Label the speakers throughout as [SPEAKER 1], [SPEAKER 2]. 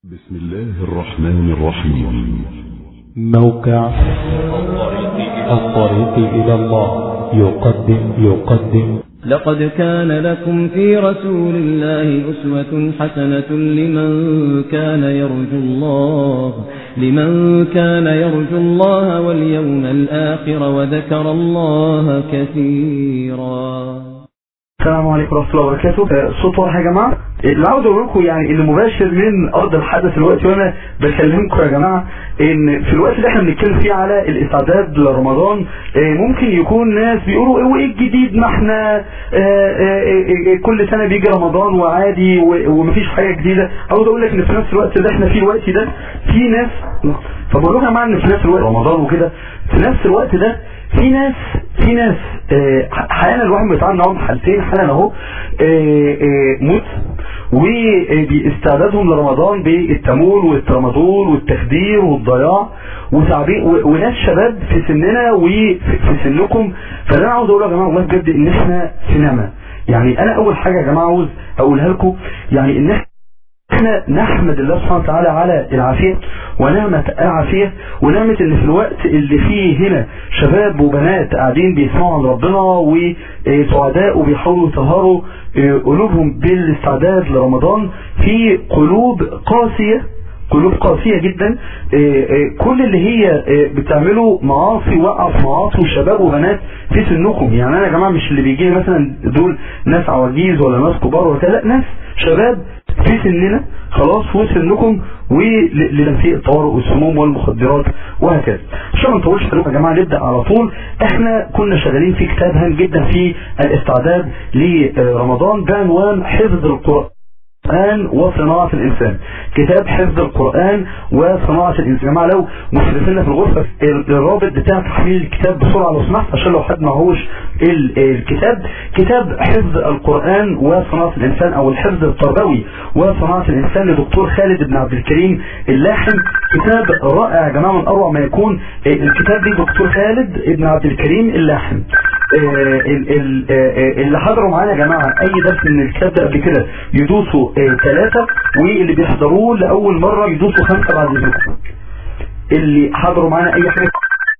[SPEAKER 1] بسم الله الرحمن الرحيم
[SPEAKER 2] موقع الطريق إلى الله يقدم يقدم
[SPEAKER 3] لقد كان لكم في رسول الله أسوة حسنة لمن كان يرجو الله لمن كان يرجو الله واليوم الآخر وذكر الله كثيرا
[SPEAKER 4] السلام عليكم ورحمة الله وبركاته آه، صوت واضح يا جماعة اللي عاوز اقول لكم يعني اللي مباشر من ارض الحدث دلوقتي وانا بكلمكم يا جماعة ان في الوقت اللي احنا بنتكلم فيه على الاستعداد لرمضان آه، ممكن يكون ناس بيقولوا ايه وايه الجديد ما احنا آه، آه، آه، كل سنة بيجي رمضان وعادي و- ومفيش حاجة جديدة عاوز اقول لك ان في نفس الوقت اللي احنا فيه الوقت ده في ناس فبقول لكم يا جماعة ان في نفس الوقت رمضان وكده في نفس الوقت ده في ناس في ناس آه، حاليا الواحد بيتعامل معاهم حالتين حالا اهو آه، آه، موت وباستعدادهم لرمضان بالتمول والترامادول والتخدير والضياع وتعبير و- وناس شباب في سننا وفي في سنكم فده انا عاوز اقول يا جماعه والله بجد ان احنا في نعمه يعني انا اول حاجه يا جماعه عاوز اقولها لكم يعني ان احنا احنا نحمد الله سبحانه وتعالى على العافية ونعمة العافية ونعمة ان في الوقت اللي فيه هنا شباب وبنات قاعدين بيسمعوا عن ربنا وسعداء وبيحاولوا يطهروا اه، قلوبهم بالاستعداد لرمضان في قلوب قاسية قلوب قاسية جدا اه، اه، كل اللي هي اه، بتعمله معاصي وقع في معاصي وشباب وبنات في سنكم يعني انا يا جماعة مش اللي بيجي مثلا دول ناس عواجيز ولا ناس كبار ولا كده لا ناس شباب في سننا خلاص في سنكم ولتنسيق الطوارئ والسموم والمخدرات وهكذا عشان ما نطولش عليكم يا جماعه نبدا على طول احنا كنا شغالين في كتاب هام جدا في الاستعداد لرمضان بعنوان حفظ القران القرآن وصناعة الإنسان كتاب حفظ القرآن وصناعة الإنسان يا جماعة لو مشرفينا في الغرفة ال- الرابط بتاع تحميل الكتاب بسرعة لو سمحت عشان لو حد معهوش ال- الكتاب كتاب حفظ القرآن وصناعة الإنسان أو الحفظ التربوي وصناعة الإنسان لدكتور خالد بن عبد الكريم اللاحم كتاب رائع يا جماعة من أروع ما يكون آه، الكتاب دي دكتور خالد بن عبد الكريم اللاحم آه، ال- ال- آه، اللي حضروا معانا يا جماعة اي درس من الكتاب ده قبل كده يدوسوا ثلاثة واللي بيحضروه لأول مرة يدوسوا خمسة بعد اذنكم اللي حضروا معانا اي حاجة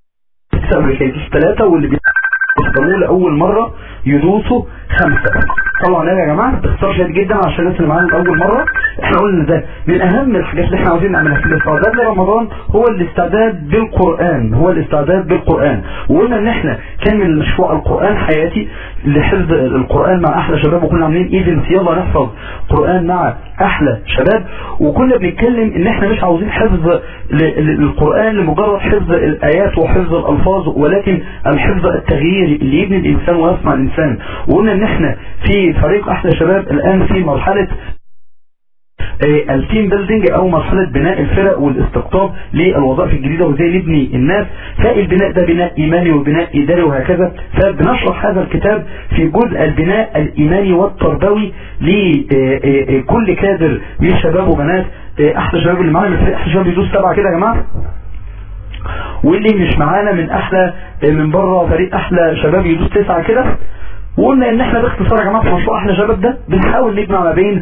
[SPEAKER 4] قبل كده يدوسوا ثلاثة واللي بيحضروه لأول مرة يدوسوا خمسة طبعا يا جماعة باختصار شديد جدا عشان الناس اللي معانا لأول مرة احنا قلنا ده من أهم الحاجات اللي احنا عاوزين نعملها في الاستعداد لرمضان هو الاستعداد بالقرآن هو الاستعداد بالقرآن وقلنا ان احنا كان من مشروع القرآن حياتي لحفظ القرآن مع أحلى شباب وكنا عاملين ايفنت يلا نحفظ قرآن مع أحلى شباب وكنا بنتكلم ان احنا مش عاوزين حفظ ل- ل- للقرآن لمجرد حفظ الآيات وحفظ الألفاظ ولكن الحفظ التغييري اللي يبني الإنسان ويصنع الإنسان وقلنا ان احنا في فريق أحلى شباب الآن في مرحلة آه، التيم بيلدينج او مرحلة بناء الفرق والاستقطاب للوظائف الجديدة وازاي نبني الناس فالبناء ده بناء ايماني وبناء اداري وهكذا فبنشرح هذا الكتاب في جزء البناء الايماني والتربوي لكل كادر من شباب وبنات آه، احلى شباب اللي معانا من فريق احلى شباب يدوس سبعة كده يا جماعة واللي مش معانا من احلى آه، من بره فريق احلى شباب يدوس تسعة كده وقلنا ان احنا باختصار يا جماعة في مشروع احلى شباب ده بنحاول نجمع ما بين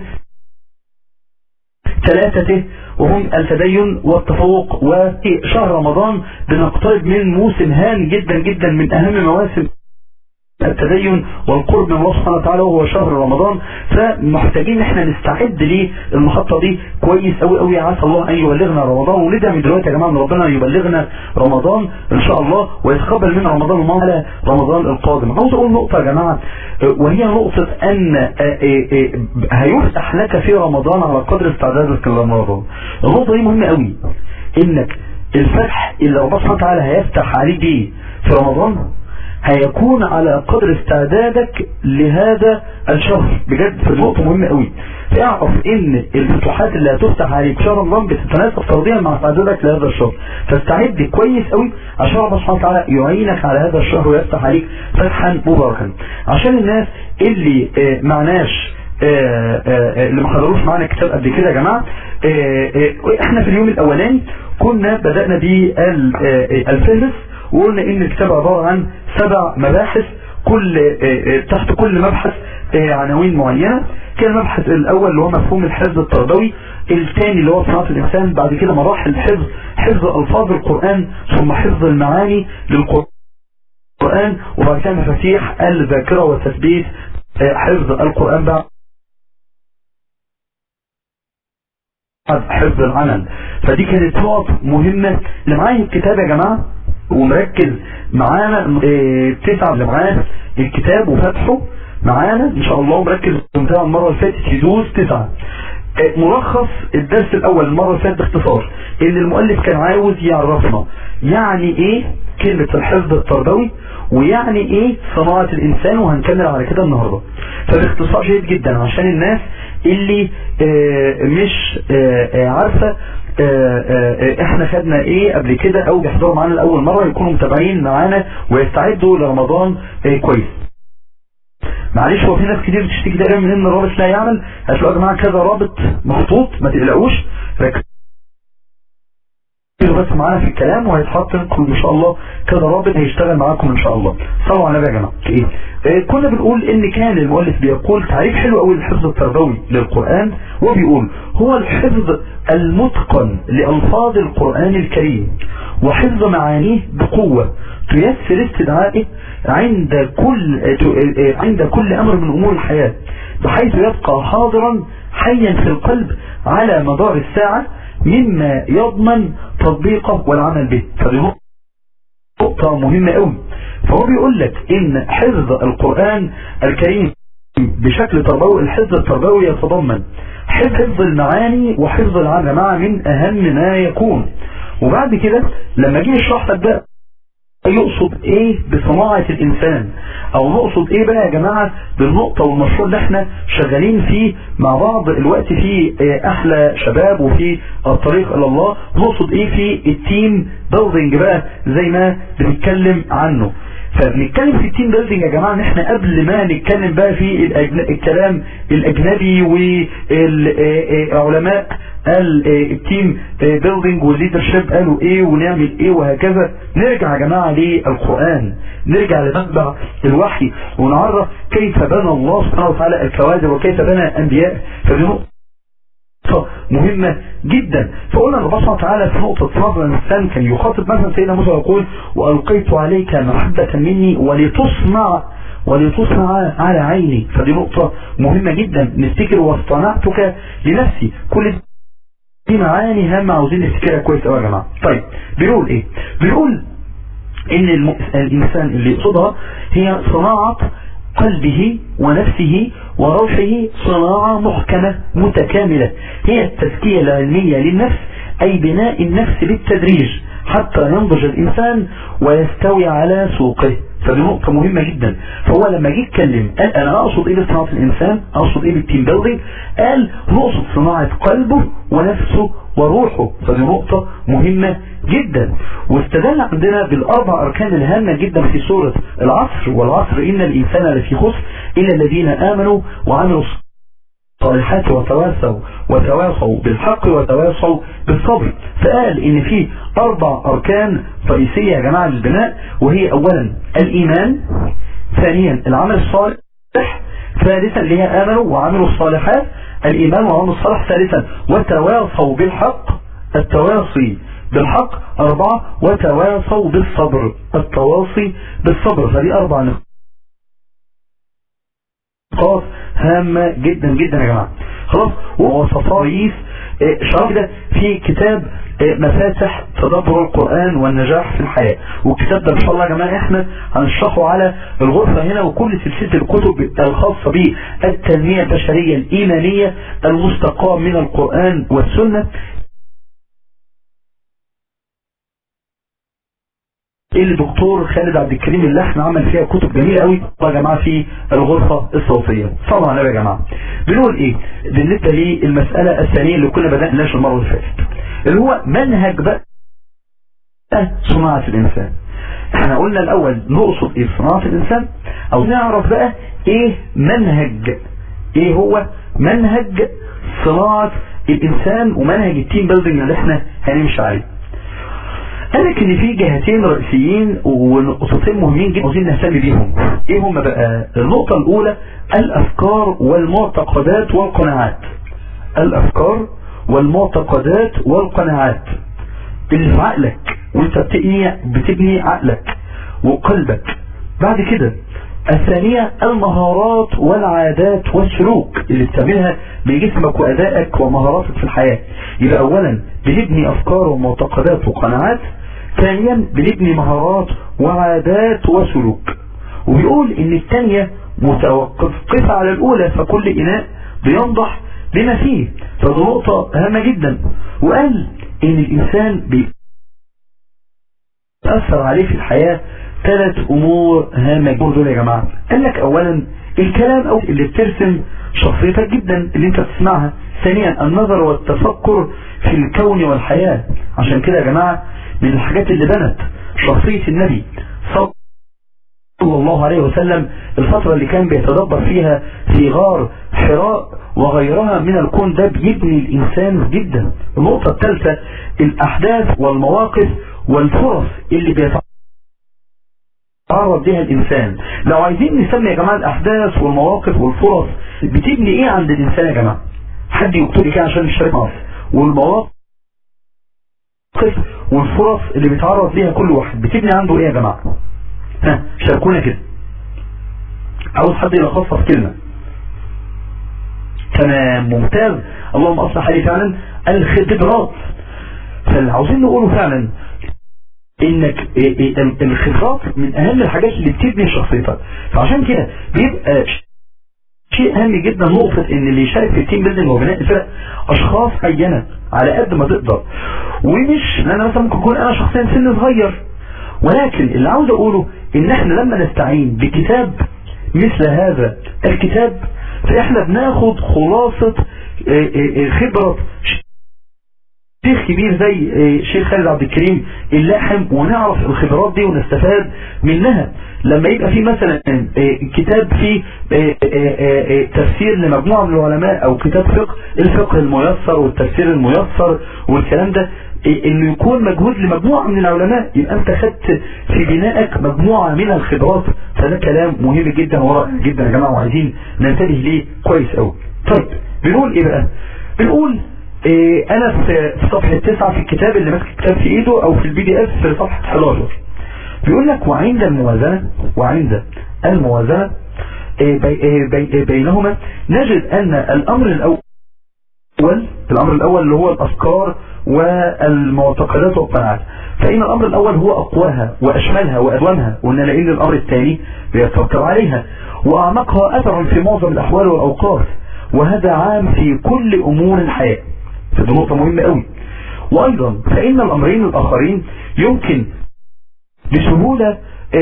[SPEAKER 4] ثلاثة وهم التدين والتفوق وفي شهر رمضان بنقترب من موسم هام جدا جدا من أهم مواسم التدين والقرب من الله سبحانه وتعالى وهو شهر رمضان فمحتاجين ان احنا نستعد للمحطة دي كويس قوي قوي عسى الله ان يبلغنا رمضان وندعي من دلوقتي يا جماعة ان ربنا يبلغنا رمضان ان شاء الله ويتقبل منا رمضان الماضي على رمضان القادم عاوز اقول نقطة يا جماعة آه، وهي نقطة ان آه، آه، آه، هيفتح لك في رمضان على قدر استعدادك لرمضان النقطة دي مهمة قوي انك الفتح اللي ربنا سبحانه وتعالى هيفتح عليك بيه في رمضان هيكون على قدر استعدادك لهذا الشهر بجد في نقطة مهمة قوي اعرف ان الفتوحات اللي هتفتح عليك شهر رمضان بتتناسب طرديا مع استعدادك لهذا الشهر فاستعد كويس قوي عشان ربنا سبحانه وتعالى يعينك على هذا الشهر ويفتح عليك فتحا مباركا عشان الناس اللي آه، معناش آه، آه، اللي ما حضروش معانا الكتاب قبل كده يا جماعه آه، آه، احنا في اليوم الاولاني كنا بدانا بالفهرس وقلنا ان الكتاب عباره عن سبع مباحث كل آه، آه، تحت كل مبحث آه، عناوين معينة كان المبحث الاول اللي هو مفهوم الحفظ التربوي الثاني اللي هو صناعة الانسان بعد كده مراحل الحفظ حفظ الفاظ القرآن ثم حفظ المعاني للقرآن وبعد كده مفاتيح الذاكرة والتثبيت آه، حفظ القرآن بعد حفظ العمل فدي كانت نقط مهمة اللي معايا الكتاب يا جماعة ومركز معانا اه تسعة اللي معاه الكتاب وفتحه معانا ان شاء الله ومركز ومتابع المرة اللي فاتت يدوس تسعة اه ملخص الدرس الاول المرة اللي فاتت باختصار ان المؤلف كان عاوز يعرفنا يعني ايه كلمة الحفظ التربوي ويعني ايه صناعة الانسان وهنكمل على كده النهاردة فباختصار شديد جدا عشان الناس اللي اه مش اه عارفة احنا خدنا ايه قبل كده او بيحضروا معانا لاول مرة يكونوا متابعين معانا ويستعدوا لرمضان كويس معلش هو في ناس كتير بتشتكي تقريبا من ان الرابط لا يعمل هتلاقوا يا جماعه كذا رابط محطوط ما تقلقوش ركزوا بس معانا في الكلام وهيتحط لكم ان شاء الله كذا رابط هيشتغل معاكم ان شاء الله صلوا على النبي يا جماعه ايه آه كنا بنقول ان كان المؤلف بيقول تعريف حلو قوي للحفظ التربوي للقران وبيقول هو الحفظ المتقن لالفاظ القران الكريم وحفظ معانيه بقوه تيسر استدعائه عند كل عند كل امر من امور الحياه بحيث يبقى حاضرا حيا في القلب على مدار الساعه مما يضمن تطبيقه والعمل به فدي نقطة مهمة قوي فهو بيقول لك ان حفظ القرآن الكريم بشكل تربوي الحفظ التربوي يتضمن حفظ المعاني وحفظ العمل جماعة من اهم ما يكون وبعد كده لما جه يشرح لك بقى يقصد ايه بصناعة الانسان او نقصد ايه بقى يا جماعة بالنقطة والمشروع اللي احنا شغالين فيه مع بعض الوقت في احلى شباب وفي الطريق الى الله نقصد ايه في التيم بيلدينج بقى زي ما بنتكلم عنه فبنتكلم في التيم بيلدينج يا جماعة ان احنا قبل ما نتكلم بقى في الكلام الاجنبي والعلماء قال التيم بيلدينج والليدرشيب قالوا ايه ونعمل ايه وهكذا نرجع يا جماعة للقرآن نرجع لمنبع الوحي ونعرف كيف بنى الله سبحانه وتعالى الكواكب وكيف بنى انبياء فدي نقطة مهمة جدا فقلنا الله سبحانه وتعالى في نقطة نظر الإنسان كان يخاطب مثلا سيدنا موسى يقول وألقيت عليك محبة مني ولتصنع ولتصنع على عيني فدي نقطة مهمة جدا نفتكر واصطنعتك لنفسي كل دي معاني هامة عاوزين نفتكرها كويس قوي يا جماعة طيب بيقول ايه بيقول ان الم... الانسان اللي يقصدها هي صناعة قلبه ونفسه وروحه صناعة محكمة متكاملة هي التزكية العلمية للنفس أي بناء النفس بالتدريج حتى ينضج الإنسان ويستوي على سوقه فدي نقطة مهمة جدا فهو لما جه يتكلم قال أنا أقصد إيه بصناعة الإنسان أقصد إيه بالتيم بيلدينج قال نقصد صناعة قلبه ونفسه وروحه فدي نقطة مهمة جدا واستدل عندنا بالأربع أركان الهامة جدا في سورة العصر والعصر إن الإنسان لفي خسر إلا الذين آمنوا وعملوا الصالحات وتواصوا وتواصوا بالحق وتواصوا بالصبر فقال ان في اربع اركان رئيسية يا جماعة للبناء وهي اولا الايمان ثانيا العمل الصالح ثالثا اللي هي امنوا وعملوا الصالحات الايمان وعملوا الصالح ثالثا وتواصوا بالحق التواصي بالحق اربعة وتواصوا بالصبر التواصي بالصبر فدي اربع نقاط هامة جدا جدا يا جماعة خلاص ووصفات رئيس شرح ده في كتاب مفاتح تدبر القرآن والنجاح في الحياة والكتاب ده ان شاء الله يا جماعة احنا هنشرحه على الغرفة هنا وكل سلسلة الكتب الخاصة بالتنمية البشرية الإيمانية المستقاة من القرآن والسنة الدكتور خالد عبد الكريم اللي احنا عمل فيها كتب جميله قوي يا جماعه في الغرفه الصوتيه طبعا يا جماعه بنقول ايه بالنسبه للمساله الثانيه اللي كنا بدأناش المره اللي فاتت اللي هو منهج بقى صناعه الانسان احنا قلنا الاول نقصد ايه صناعه الانسان او نعرف بقى ايه منهج ايه هو منهج صناعه الانسان ومنهج التيم بيلدينج اللي احنا هنمشي عليه قال لك ان في جهتين رئيسيين ونقطتين مهمين جدا عاوزين نهتم بيهم ايه هم بقى النقطة الاولى الافكار والمعتقدات والقناعات الافكار والمعتقدات والقناعات اللي في عقلك وانت بتبني بتبني عقلك وقلبك بعد كده الثانية المهارات والعادات والسلوك اللي بتعملها بجسمك وأدائك ومهاراتك في الحياة يبقى أولا بنبني أفكار ومعتقدات وقناعات ثانيا بنبني مهارات وعادات وسلوك وبيقول ان الثانية متوقفة على الأولى فكل إناء بينضح بما فيه فدي نقطة هامة جدا وقال ان الإنسان بيأثر عليه في الحياة ثلاث امور هامة دول يا جماعة قال لك اولا الكلام او اللي بترسم شخصيتك جدا اللي انت بتسمعها ثانيا النظر والتفكر في الكون والحياة عشان كده يا جماعة من الحاجات اللي بنت شخصية النبي صلى الله عليه وسلم الفترة اللي كان بيتدبر فيها في غار حراء وغيرها من الكون ده بيبني الإنسان جدا النقطة الثالثة الأحداث والمواقف والفرص اللي بيتعرض تعرض بها الإنسان لو عايزين نسمي يا جماعة الأحداث والمواقف والفرص بتبني إيه عند الإنسان يا جماعة حد يكتب لي كده عشان نشارك معاه والمواقف والفرص اللي بيتعرض ليها كل واحد بتبني عنده إيه يا جماعة ها شاركونا كده عاوز حد يلخصها في كلمة تمام ممتاز اللهم أصلح عليه فعلا الخبرات فاللي عاوزين نقوله فعلا انك الخبرات من اهم الحاجات اللي بتبني شخصيتك فعشان كده بيبقى شيء هام جدا نقطة ان اللي يشارك في التيم بيلدينج وبناء الفرق اشخاص عينة على قد ما تقدر ومش انا مثلا ممكن اكون انا شخصيا سن صغير ولكن اللي عاوز اقوله ان احنا لما نستعين بكتاب مثل هذا الكتاب فاحنا بناخد خلاصة خبرة شيخ كبير زي شيخ خالد عبد الكريم اللاحم ونعرف الخبرات دي ونستفاد منها لما يبقى في مثلا كتاب فيه تفسير لمجموعة من العلماء او كتاب فقه الفقه الميسر والتفسير الميسر والكلام ده انه يكون مجهود لمجموعة من العلماء يبقى انت خدت في بنائك مجموعة من الخبرات فده كلام مهم جدا ورائع جدا يا جماعة وعايزين ننتبه ليه كويس قوي طيب بنقول ايه بقى بنقول إيه انا في صفحة 9 في الكتاب اللي ماسك الكتاب في ايده او في البي دي اف في صفحة 11 بيقول لك وعند الموازنة وعند الموازنة إيه بي إيه بي بينهما نجد ان الامر الاول الامر الاول اللي هو الافكار والمعتقدات والقناعات فان الامر الاول هو اقواها واشملها وادومها وان لان الامر الثاني بيترتب عليها واعمقها اثرا في معظم الاحوال والاوقات وهذا عام في كل امور الحياه فدي نقطة مهمة قوي وايضا فان الامرين الاخرين يمكن بسهولة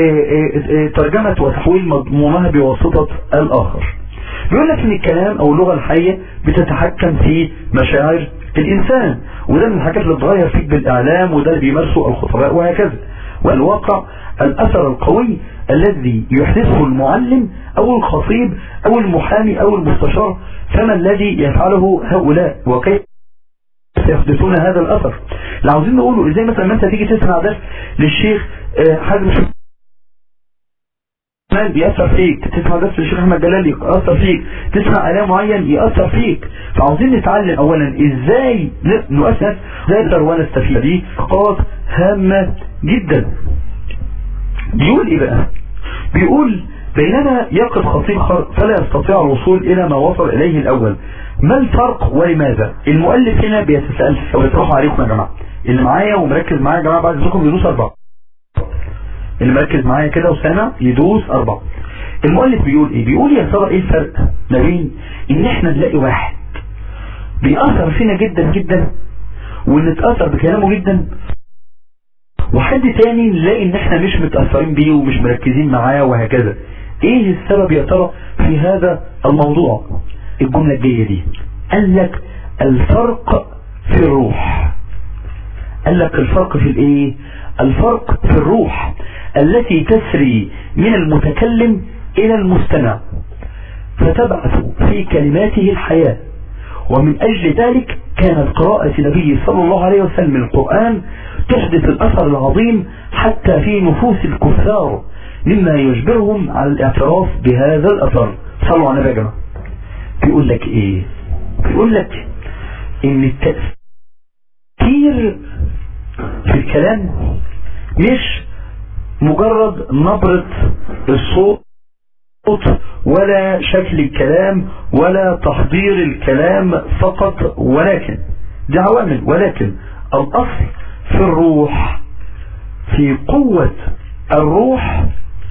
[SPEAKER 4] ترجمة وتحويل مضمونها بواسطة الاخر بيقول لك ان الكلام او اللغة الحية بتتحكم في مشاعر الانسان وده من الحاجات اللي بتغير فيك بالاعلام وده اللي بيمارسه الخطباء وهكذا والواقع الاثر القوي الذي يحدثه المعلم او الخطيب او المحامي او المستشار فما الذي يفعله هؤلاء وكيف يحدثون هذا الاثر اللي عاوزين نقوله ازاي مثلا ما انت تيجي تسمع درس للشيخ حازم شمال بيأثر فيك تسمع درس للشيخ احمد جلال يأثر فيك تسمع اعلام معين يأثر فيك فعاوزين نتعلم اولا ازاي نؤثر ازاي نقدر ونستفيد دي نقاط هامة جدا بيقول ايه بقى بيقول بينما يقف خطيب فلا يستطيع الوصول الى ما وصل اليه الاول ما الفرق ولماذا المؤلف هنا بيتسأل ويطرحوا عليكم يا جماعة اللي معايا ومركز معايا يا جماعة بعد ذلكم يدوس اربعة اللي مركز معايا كده وسامع يدوس اربعة المؤلف بيقول ايه بيقول يا ترى ايه الفرق ما بين ان احنا نلاقي واحد بيأثر فينا جدا جدا ونتأثر بكلامه جدا وحد تاني نلاقي ان احنا مش متأثرين بيه ومش مركزين معاه وهكذا ايه السبب يا ترى في هذا الموضوع الجملة الجاية دي قال لك الفرق في الروح قال لك الفرق في الايه الفرق في الروح التي تسري من المتكلم الى المستمع فتبعث في كلماته الحياة ومن اجل ذلك كانت قراءة النبي صلى الله عليه وسلم القرآن تحدث الأثر العظيم حتى في نفوس الكفار مما يجبرهم على الاعتراف بهذا الأثر صلوا على النبي يا جماعة بيقول لك ايه بيقول لك ان التأثير في الكلام مش مجرد نبرة الصوت ولا شكل الكلام ولا تحضير الكلام فقط ولكن دي عوامل ولكن الأصل في الروح في قوة الروح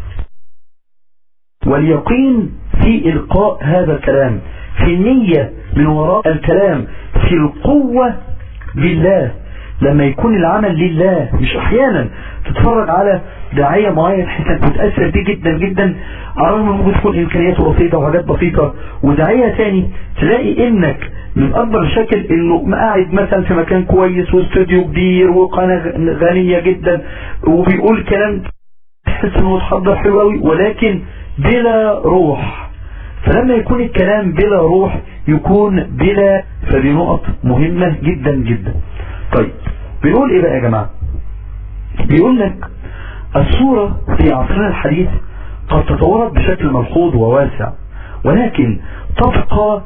[SPEAKER 4] واليقين في إلقاء هذا الكلام في النية من وراء الكلام في القوة بالله لما يكون العمل لله مش احيانا تتفرج على داعية معين تحس انك متأثر بيه جدا جدا على رغم ممكن تكون امكانياته بسيطة وحاجات بسيطة وداعية تاني تلاقي انك من اكبر المشاكل انه قاعد مثلا في مكان كويس واستوديو كبير وقناة غنية جدا وبيقول كلام تحس انه متحضر حلو قوي ولكن بلا روح فلما يكون الكلام بلا روح يكون بلا فدي نقط مهمة جدا جدا طيب بيقول ايه بقى يا جماعة بيقول لك الصورة في عصرنا الحديث قد تطورت بشكل ملحوظ وواسع ولكن تبقى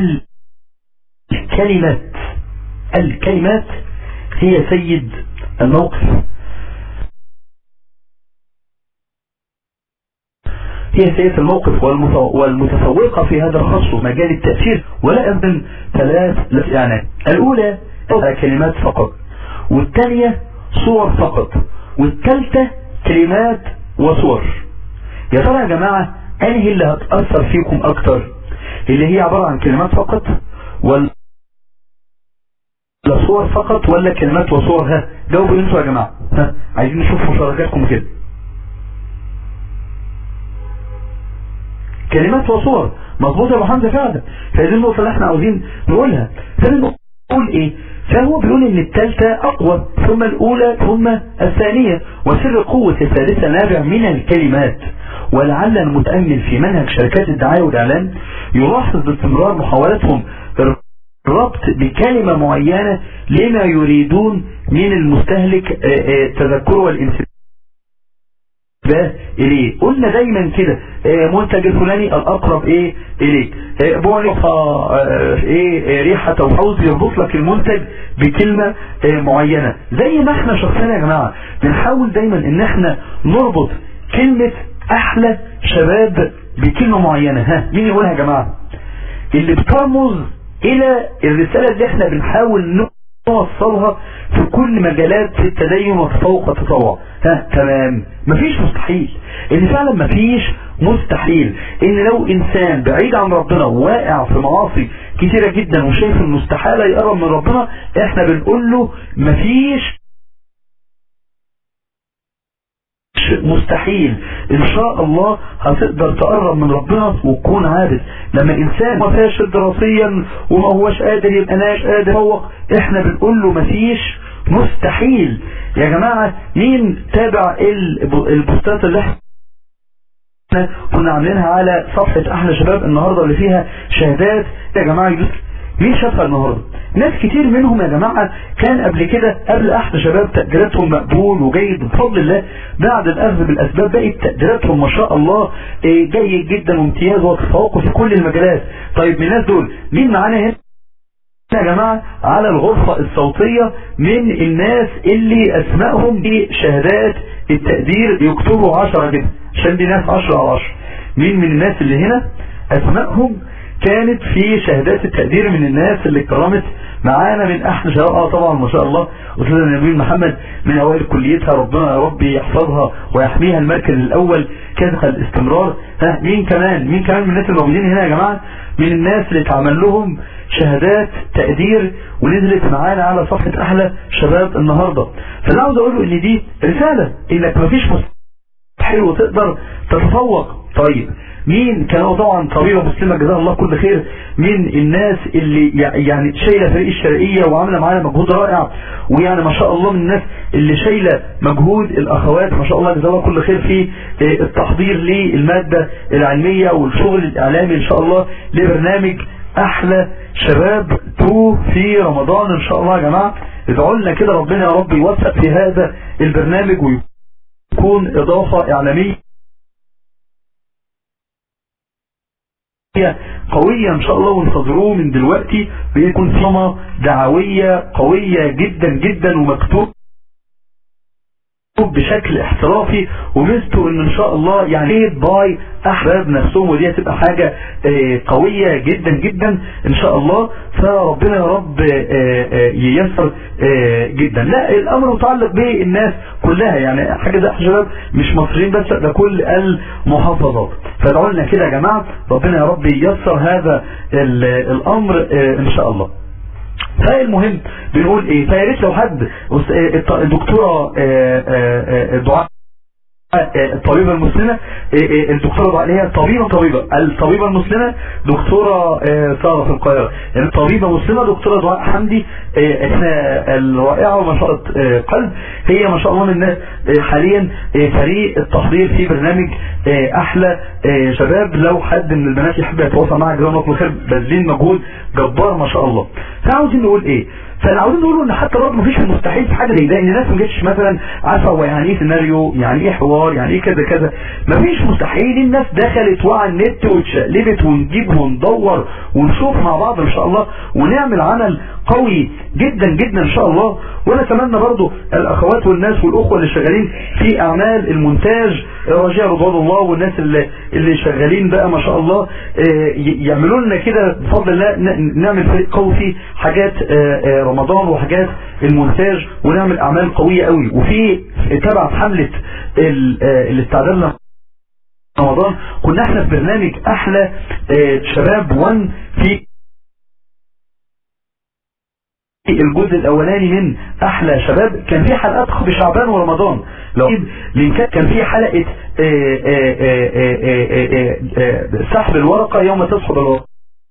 [SPEAKER 4] الكلمات الكلمات هي سيد الموقف هي سيدة الموقف والمتفوقة في هذا الخص مجال التأثير ولا أبدا ثلاث يعني الأولى كلمات فقط والثانية صور فقط والثالثة كلمات وصور يا ترى يا جماعة انهي اللي هتأثر فيكم اكتر اللي هي عبارة عن كلمات فقط ولا صور فقط ولا كلمات وصور ها جاوبوا انتوا يا جماعة ها عايزين نشوف مشاركاتكم كده كلمات وصور مظبوط يا ابو حمزه فعلا فهذه النقطه اللي احنا عاوزين نقولها فبنقول ايه فهو بيقول ان الثالثه اقوى ثم الاولى ثم الثانيه وسر قوه الثالثه نابع من الكلمات ولعل المتامل في منهج شركات الدعايه والاعلان يلاحظ باستمرار محاولتهم الربط بكلمه معينه لما يريدون من المستهلك تذكره والانتباه ده اليه قلنا دايما كده منتج الفلاني الاقرب ايه اليك بعرف ايه ريحة وحوز يربط لك المنتج بكلمة معينة زي ما احنا شخصيا يا جماعة بنحاول دايما ان احنا نربط كلمة احلى شباب بكلمة معينة ها مين يقولها يا جماعة اللي بترمز الى الرسالة اللي احنا بنحاول نوصلها في كل مجالات التدين وتفوق التطوع ها تمام مفيش مستحيل ان فعلا مفيش مستحيل ان لو انسان بعيد عن ربنا واقع في معاصي كتيرة جدا وشايف انه استحالة يقرب من ربنا احنا بنقول له مفيش مستحيل ان شاء الله هتقدر تقرب من ربنا وتكون عابد لما انسان ما فاشل دراسيا وما هوش قادر يبقى ناش قادر يفوق احنا بنقول له مفيش مستحيل يا جماعة مين تابع البوستات اللي احنا كنا عاملينها على صفحة احلى شباب النهاردة اللي فيها شهادات يا جماعة يدوس مين شافها النهاردة ناس كتير منهم يا جماعة كان قبل كده قبل احلى شباب تقديراتهم مقبول وجيد بفضل الله بعد الاخذ بالاسباب بقت تقديراتهم ما شاء الله جيد جدا وامتياز وتفوق في كل المجالات طيب من الناس دول مين معانا هنا يا جماعة على الغرفة الصوتية من الناس اللي اسمائهم دي شهادات التقدير يكتبوا عشرة كده عشان دي ناس عشرة على عشرة مين من الناس اللي هنا اسمائهم كانت في شهادات التقدير من الناس اللي اتكرمت معانا من احلى شباب اه طبعا ما شاء الله استاذه نبيل محمد من اوائل كليتها ربنا يا رب يحفظها ويحميها المركز الاول كذا الاستمرار ها مين كمان مين كمان من الناس الموجودين هنا يا جماعه من الناس اللي اتعمل لهم شهادات تقدير ونزلت معانا على صفحه احلى شباب النهارده فانا عاوز اقول له ان دي رساله انك مفيش مستحيل وتقدر تتفوق طيب مين كان هو طبعا طبيبة مسلمة جزاها الله كل خير من الناس اللي يعني شايلة فريق الشرقية وعاملة معانا مجهود رائع ويعني ما شاء الله من الناس اللي شايلة مجهود الاخوات ما شاء الله جزاها الله كل خير في التحضير للمادة العلمية والشغل الاعلامي ان شاء الله لبرنامج احلى شباب تو في رمضان ان شاء الله يا جماعة ادعوا لنا كده ربنا يا رب يوفق في هذا البرنامج ويكون اضافة اعلامية قوية ان شاء الله وانتظروه من دلوقتي ويكون صمة دعوية قوية جدا جدا ومكتوب بشكل احترافي ومثله ان ان شاء الله يعني باي احباب نفسهم ودي هتبقى حاجة اه قوية جدا جدا ان شاء الله فربنا يا رب اه اه ييسر جدا لا الامر متعلق بالناس كلها يعني حاجة ده شباب مش مصريين بس ده كل المحافظات فادعوا لنا كده يا جماعة ربنا يا رب ييسر هذا الامر ان شاء الله فالمهم بنقول ايه فيا ريت لو حد الدكتوره دعاء الطبيبة المسلمة الدكتورة دعاء اللي هي طبيبة طبيبة الطبيبة المسلمة دكتورة سارة في القاهرة يعني طبيبة مسلمة دكتورة دعاء حمدي احنا الرائعة وما شاء قلب هي ما شاء الله من الناس حاليا فريق التحضير في برنامج احلى شباب لو حد من البنات يحب يتواصل معها جزاهم الله كل خير باذلين مجهود جبار ما شاء الله فعاوزين نقول ايه فانا عاوزين نقول ان حتى برضه مفيش مستحيل في حاجه زي ده ان الناس ما جتش مثلا عارفه هو يعني ايه سيناريو يعني ايه حوار يعني ايه كذا كذا مفيش مستحيل الناس دخلت وعلى النت واتشقلبت ونجيب وندور ونشوف مع بعض ان شاء الله ونعمل عمل قوي جدا جدا ان شاء الله وانا اتمنى برضو الاخوات والناس والاخوه اللي شغالين في اعمال المونتاج رجاء رضوان الله والناس اللي اللي شغالين بقى ما شاء الله يعملوا لنا كده بفضل الله نعمل فريق قوي في حاجات رمضان وحاجات المونتاج ونعمل اعمال قويه قوي وفي تبع حمله الاستعداد رمضان كنا احنا في برنامج احلى شباب 1 في الجزء الاولاني من احلى شباب كان في حلقات بشعبان ورمضان لو كان في حلقة سحب الورقة يوم تسحب الورقة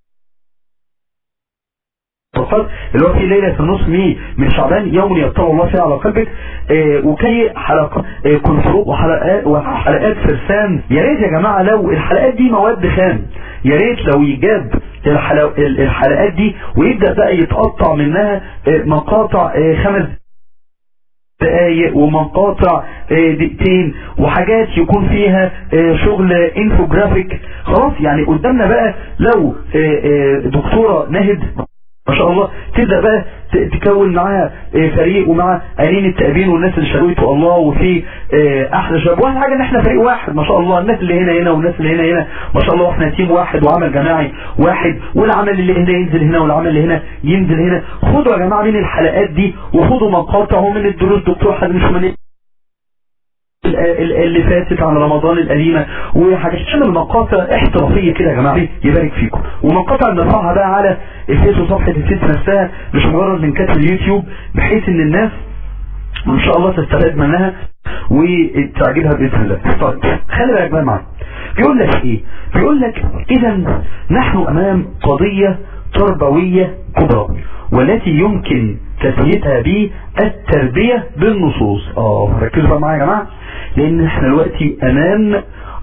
[SPEAKER 4] اللي هو في ليلة النصف مي من شعبان يوم يطلع الله فيها على قلبك آه وكي حلقة آه كنترول وحلقات وحلقات فرسان يا ريت يا جماعة لو الحلقات دي مواد خام يا ريت لو يجاب الحلقات دي ويبدأ بقى يتقطع منها آه مقاطع خمس دقايق ومقاطع دقيقتين وحاجات يكون فيها شغل انفوجرافيك خلاص يعني قدامنا بقى لو دكتورة نهد ما شاء الله تبدأ بقى تكون معاها فريق ومع قليل التأبين والناس اللي شغلته الله وفي احلى شباب واحد حاجة ان احنا فريق واحد ما شاء الله الناس اللي هنا هنا والناس اللي هنا هنا ما شاء الله احنا تيم واحد وعمل جماعي واحد والعمل اللي هنا ينزل هنا والعمل اللي هنا ينزل هنا خدوا يا جماعة من الحلقات دي وخدوا مقاطع ومن الدروس دكتور حد مش من اللي فاتت عن رمضان القديمة وحاجات شنو المقاطع احترافية كده يا جماعة يبارك فيكم ومقاطع نرفعها بقى على الفيس وصفحة الفيس نفسها مش مجرد لينكات اليوتيوب بحيث ان الناس ان شاء الله تستفاد منها وتعجبها باذن الله طيب خلي بالك بقى معايا بيقول لك ايه بيقول لك اذا نحن امام قضية تربوية كبرى والتي يمكن تسميتها بالتربية بالنصوص اه ركزوا بقى معايا يا جماعة لان احنا دلوقتي امام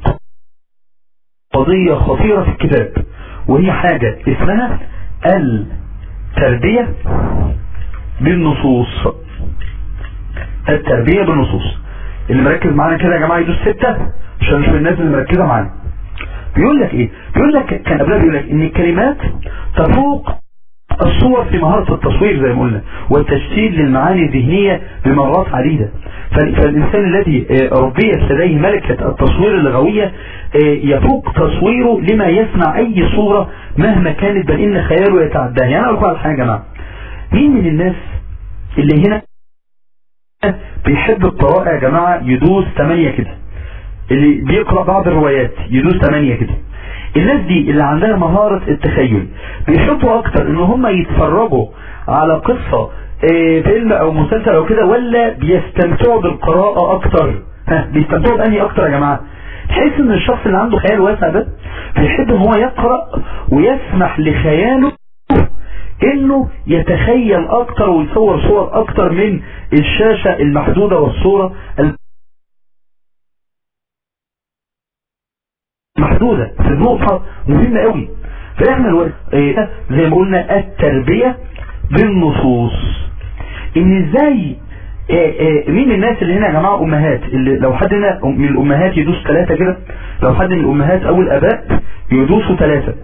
[SPEAKER 4] قضية خطيرة في الكتاب وهي حاجة اسمها التربية بالنصوص التربية بالنصوص اللي مركز معانا كده يا جماعة يدوس ستة عشان نشوف الناس اللي مركزة معانا بيقول لك ايه بيقول لك كان قبلها بيقول لك ان الكلمات تفوق الصور في مهارة التصوير زي ما قلنا والتجسيد للمعاني الذهنية بمرات عديدة فالإنسان الذي ربيت لديه ملكة التصوير اللغوية يفوق تصويره لما يسمع أي صورة مهما كانت بل إن خياله يتعداها يعني أقول على حاجة يا جماعة مين من الناس اللي هنا بيحب القراءة يا جماعة يدوس 8 كده اللي بيقرأ بعض الروايات يدوس 8 كده الناس دي اللي عندها مهارة التخيل بيحبوا اكتر ان هم يتفرجوا على قصة اه فيلم او مسلسل او كده ولا بيستمتعوا بالقراءة اكتر ها بيستمتعوا بأنهي اكتر يا جماعة تحس ان الشخص اللي عنده خيال واسع ده بيحب ان هو يقرأ ويسمح لخياله انه يتخيل اكتر ويصور صور اكتر من الشاشة المحدودة والصورة محدودة في النقطة مهمة قوي فاحنا الوقت ايه زي ما قلنا التربية بالنصوص ان ازاي آه، آه، مين من الناس اللي هنا يا جماعه امهات اللي لو حد هنا من الامهات يدوس ثلاثه كده لو حد من الامهات او الاباء يدوسوا ثلاثه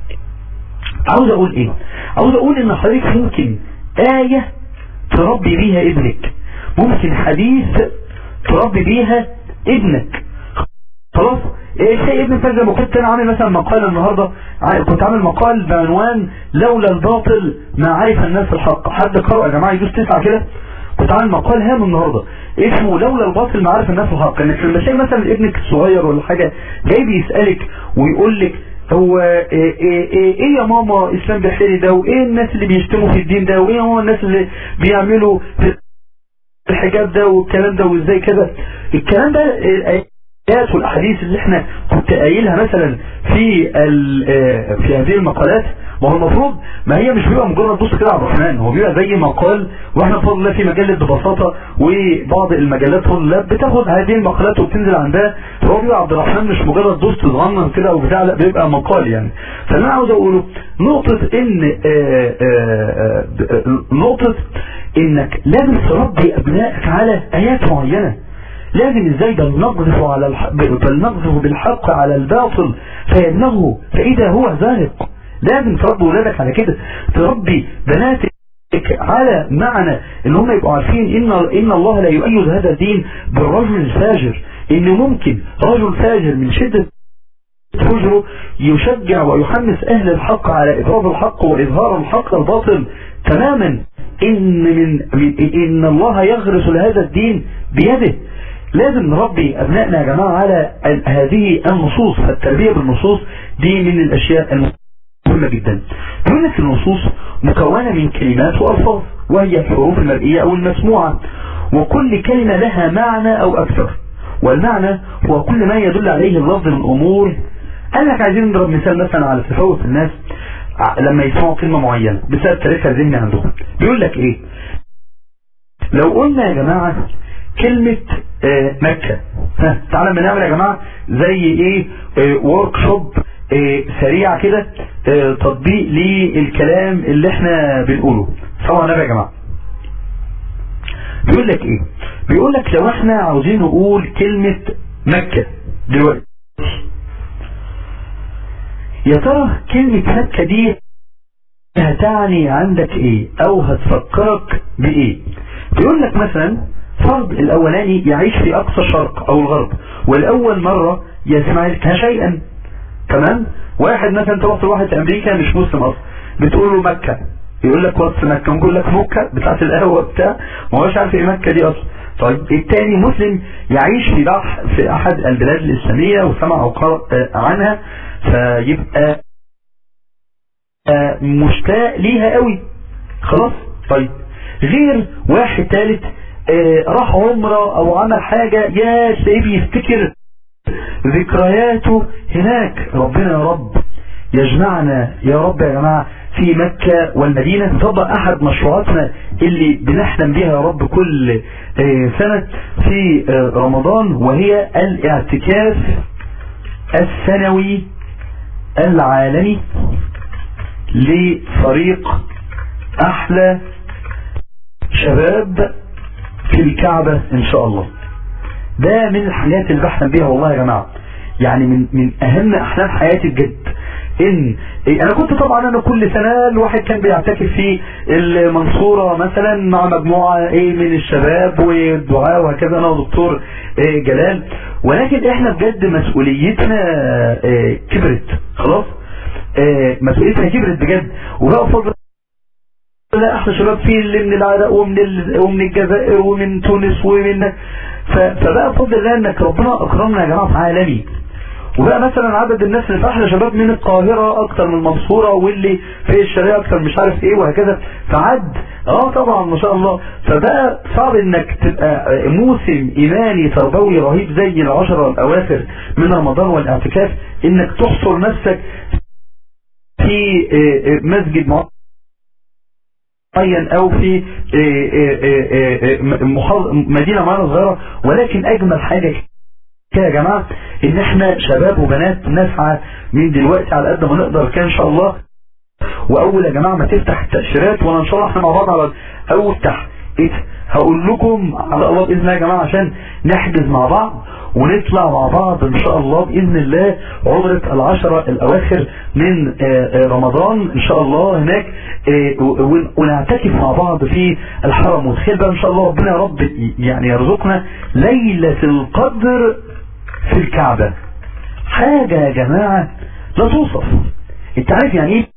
[SPEAKER 4] عاوز اقول ايه عاوز اقول ان حضرتك ممكن آية تربي بيها ابنك ممكن حديث تربي بيها ابنك خلاص ايه شيء ابن فاز لما كنت انا عامل مثلا مقال النهارده ع- كنت عامل مقال بعنوان لولا الباطل ما عرف الناس الحق حد قرأ يا جماعه يدوس تسعه كده كنت عامل مقال هام النهارده اسمه لولا الباطل ما عرف الناس الحق انك لما تلاقي مثلا ابنك الصغير ولا حاجه جاي بيسالك ويقول لك هو ايه, إيه, إيه, ايه يا ماما اسلام بحيري ده وايه الناس اللي بيشتموا في الدين ده وايه هو الناس اللي بيعملوا في الحجاب ده والكلام ده وازاي كده الكلام ده الايات والاحاديث اللي احنا كنت قايلها مثلا في ال- آه، في هذه المقالات ما هو المفروض ما هي مش بيبقى مجرد بص كده على الرحمن هو بيبقى زي مقال واحنا بفضل الله في مجله ببساطه وبعض المجلات بفضل الله بتاخد هذه المقالات وبتنزل عندها فهو بيبقى عبد الرحمن مش مجرد دوست صغنن كده او بتاع لا بيبقى مقال يعني فانا عاوز اقوله نقطه ان آه، آه، آه، نقطه انك لازم تربي ابنائك على ايات معينه لازم ازاي بل نقذف على الحق بل نقذف بالحق على الباطل فيدمغه فاذا هو زاهق لازم تربي ولادك على كده تربي بناتك على معنى ان هم يبقوا عارفين ان ان الله لا يؤيد هذا الدين بالرجل الفاجر ان ممكن رجل فاجر من شده فجره يشجع ويحمس اهل الحق على ابراز الحق واظهار الحق الباطل تماما ان من من- ان الله يغرس لهذا الدين بيده لازم نربي ابنائنا يا جماعه على ال- هذه النصوص فالتربيه بالنصوص دي من الاشياء المهمه جدا بيقول لك النصوص مكونه من كلمات والفاظ وهي الحروف المرئيه او المسموعه وكل كلمه لها معنى او اكثر والمعنى هو كل ما يدل عليه اللفظ من امور قال لك عايزين نضرب مثال مثلا على تفاوت الناس ع- لما يسمعوا كلمه معينه بسبب تاريخها الذهني عندهم بيقول لك ايه لو قلنا يا جماعه كلمة آه، مكة ها تعالى ما نعمل يا جماعة زي ايه ورك شوب سريع كده آه، تطبيق للكلام اللي احنا بنقوله طبعا نبي يا جماعة بيقول لك ايه بيقول لك لو احنا عاوزين نقول كلمة مكة دلوقتي يا ترى كلمة مكة دي هتعني عندك ايه او هتفكرك بايه بيقول لك مثلا فرد الاولاني يعيش في اقصى الشرق او الغرب والاول مرة يسمعها شيئا تمام واحد مثلا انت رحت لواحد في امريكا مش مسلم اصلا بتقول له مكة يقول لك واتس مكة نقول لك مكة بتاعت القهوة بتاع ما هوش عارف ايه مكة دي اصلا طيب التاني مسلم يعيش في بح في احد البلاد الاسلامية وسمع او قرأ آه، عنها فيبقى آه، مشتاق ليها قوي خلاص طيب غير واحد ثالث راح عمرة او عمل حاجة يا تلاقيه بيفتكر ذكرياته هناك ربنا يا رب يجمعنا يا رب يا جماعة في مكة والمدينة نطبق احد مشروعاتنا اللي بنحلم بها يا رب كل آه، سنة في آه، رمضان وهي الاعتكاف السنوي العالمي لفريق احلى شباب في الكعبة ان شاء الله ده من الحاجات اللي بحلم بيها والله يا جماعة يعني من من اهم احلام حياتي بجد ان إيه انا كنت طبعا انا كل سنة الواحد كان بيعتكف في المنصورة مثلا مع مجموعة ايه من الشباب والدعاء وهكذا انا ودكتور إيه جلال ولكن احنا بجد مسؤوليتنا إيه كبرت خلاص إيه مسؤوليتنا كبرت بجد وبقى فضل لا احلى شباب في اللي من العراق ومن ال... ومن الجزائر ومن تونس ومن ف... فبقى بفضل الله انك ربنا اكرمنا يا جماعه في عالمي وبقى مثلا عدد الناس اللي في احلى شباب من القاهرة اكتر من المنصورة واللي في الشرقية اكتر مش عارف ايه وهكذا فعد اه طبعا ما شاء الله فبقى صعب انك تبقى موسم ايماني تربوي رهيب زي العشرة الاواخر من رمضان والاعتكاف انك تحصر نفسك في آه، آه، مسجد معين معين او في محافظ- مدينة معينة صغيرة ولكن اجمل حاجة كده يا جماعة ان احنا شباب وبنات نسعى من دلوقتي على قد ما نقدر كده ان شاء الله واول يا جماعة ما تفتح التأشيرات وانا ان شاء الله احنا مع بعض على اول افتح هقول لكم على الله باذن الله يا جماعه عشان نحجز مع بعض ونطلع مع بعض ان شاء الله باذن الله عمره العشره الاواخر من آه، آه، رمضان ان شاء الله هناك آه، ون- ونعتكف مع بعض في الحرم وتخيل بقى ان شاء الله ربنا يا رب يعني يرزقنا ليله القدر في الكعبه حاجه يا جماعه لا توصف انت عارف يعني ايه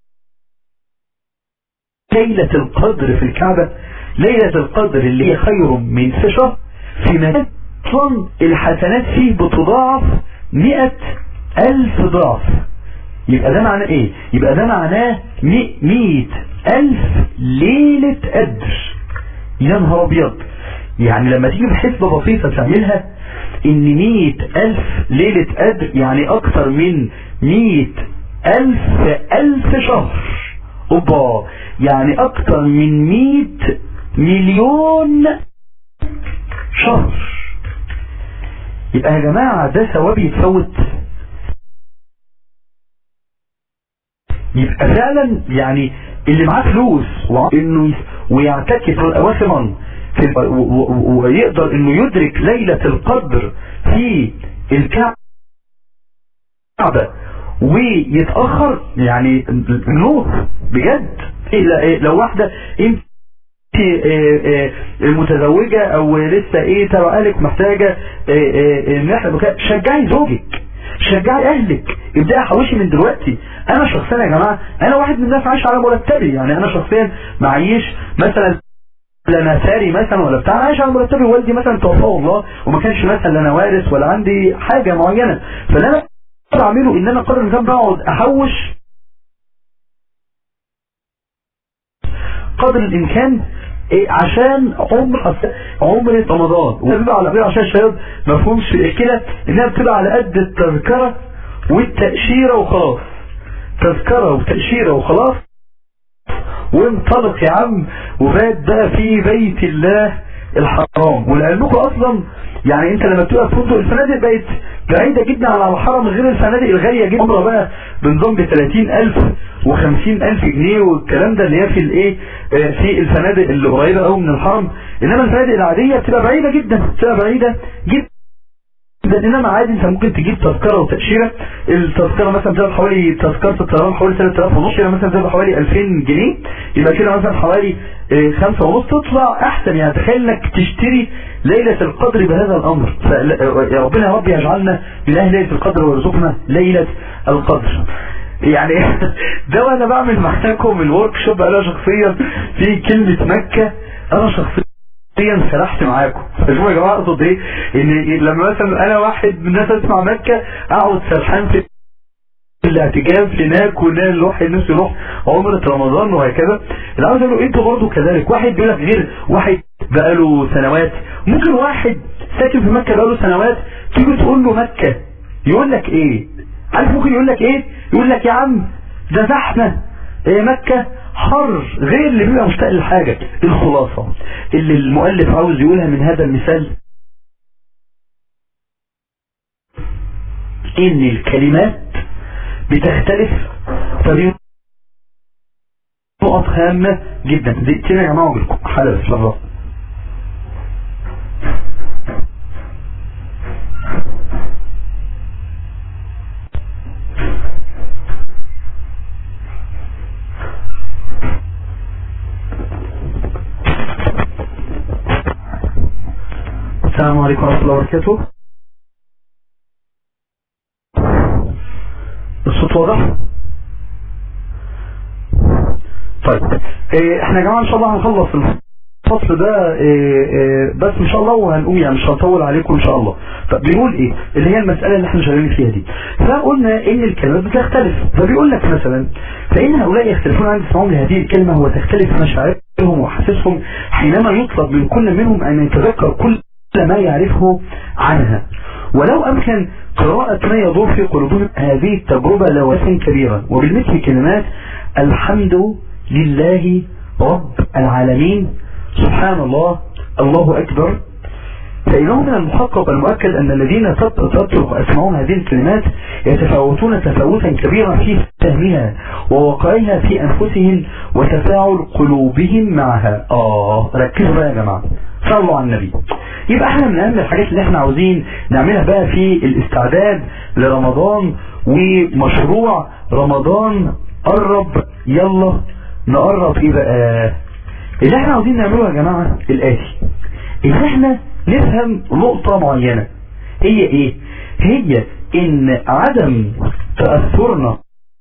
[SPEAKER 4] ليلة القدر في الكعبة ليلة القدر اللي هي خير من شهر في مكان أصلاً الحسنات فيه بتضاعف مئة ألف ضعف يبقى ده معناه ايه يبقى ده معناه مي- مئة ألف ليلة قدر يا نهار أبيض يعني لما تيجي بحسبة بسيطة تعملها ان مئة ألف ليلة قدر يعني أكتر من مئة ألف ألف شهر اوبا يعني اكتر من 100 مليون شهر يبقى يا جماعة ده ثواب يتفوت يبقى فعلا يعني اللي معاه فلوس وع- انه يس- ويعتكف اواخرا في ال- و- و- ويقدر انه يدرك ليلة القدر في الكعبة ويتأخر يعني نور بجد إيه لا- إيه لو واحدة انت إيه إيه متزوجة او لسه ايه ترى اهلك محتاجة إيه إيه إن إحنا بكا- شجعي زوجك شجعي اهلك ابدأي حوشي من دلوقتي انا شخصيا يا جماعة انا واحد من الناس عايش على مرتبي يعني انا شخصيا معيش مثلا لا انا ثري مثلا ولا بتاع انا عايش على مرتبي والدي مثلا توفاه الله وما كانش مثلا لا انا وارث ولا عندي حاجة معينة فاللي انا بعمله ان انا قدر الامكان بقعد احوش قدر الامكان إيه عشان عمر عمر رمضان وبيبقى على فكره عشان الشباب ما فهمش كده انها بتبقى على قد التذكره والتاشيره وخلاص تذكره وتاشيره وخلاص وانطلق يا عم وفات بقى في بيت الله الحرام ولعلمكم اصلا يعني انت لما بتبقى في فندق الفنادق بقت بعيدة جدا على الحرم غير الفنادق الغالية جدا عمرة بقى بنظام ب 30000 و50000 جنيه والكلام ده اللي هي في الايه آه، في الفنادق اللي قريبة قوي من الحرم انما الفنادق العادية بتبقى بعيدة جدا بتبقى بعيدة جدا ده انما عادي انت ممكن تجيب تذكرة وتأشيرة التذكرة مثلا بتبقى حوالي تذكرة الطيران حوالي 3000 ونص كده مثلا بتبقى حوالي 2000 جنيه يبقى كده مثلا حوالي آه، خمسة ونص تطلع احسن يعني تخيل انك تشتري ليلة القدر بهذا الامر فلا- يا ربنا يا رب يجعلنا من اهل ليلة القدر ويرزقنا ليلة القدر يعني ده وانا بعمل معاكم الورك شوب انا شخصيا في كلمة مكة انا شخصيا شخصيا سرحت معاكم فشوفوا يا جماعه اقصد ايه ان لما مثلا انا واحد من الناس اسمع مكه اقعد سرحان في الاعتكاف هناك وان الواحد نفسه يروح عمرة رمضان وهكذا اللي عاوز اقول له انتوا برضه كذلك واحد بيقول لك غير واحد بقاله سنوات ممكن واحد ساكن في مكه بقاله سنوات تيجي تقول له مكه يقول لك ايه عارف ممكن يقول لك ايه يقول لك يا عم ده زحمه إيه مكة حر غير اللي بيبقى مشتاق للحاجة الخلاصة اللي المؤلف عاوز يقولها من هذا المثال ان الكلمات بتختلف فدي نقط هامة جدا دقيقتين يا جماعة وبالكم حالة بس لحظة السلام عليكم ورحمة الله وبركاته الصوت واضح طيب إيه احنا يا جماعة ان شاء الله هنخلص الفصل ده إيه إيه بس ان شاء الله وهنقوم يعني مش هنطول عليكم ان شاء الله فبيقول ايه اللي هي المسألة اللي احنا شغالين فيها دي فقلنا ان الكلمات بتختلف فبيقول لك مثلا فان هؤلاء يختلفون عند اسمهم لهذه الكلمة وتختلف مشاعرهم واحاسيسهم حينما يطلب من كل منهم ان يتذكر كل ما يعرفه عنها ولو أمكن قراءة ما يدور في قلوبهم هذه التجربة لوثا كبيرة وبالمثل كلمات الحمد لله رب العالمين سبحان الله الله أكبر فإنه من المحقق المؤكد أن الذين تترك ويسمعون هذه الكلمات يتفاوتون تفاوتا كبيرا في فهمها ووقعها في أنفسهم وتفاعل قلوبهم معها آه ركزوا بقى يا جماعة صلوا على النبي يبقى احنا من أهم الحاجات اللي احنا عاوزين نعملها بقى في الاستعداد لرمضان ومشروع رمضان قرب يلا نقرب ايه بقى اللي احنا عاوزين نعمله يا جماعة الآتي ان احنا نفهم نقطة معينة هي ايه هي ان عدم تأثرنا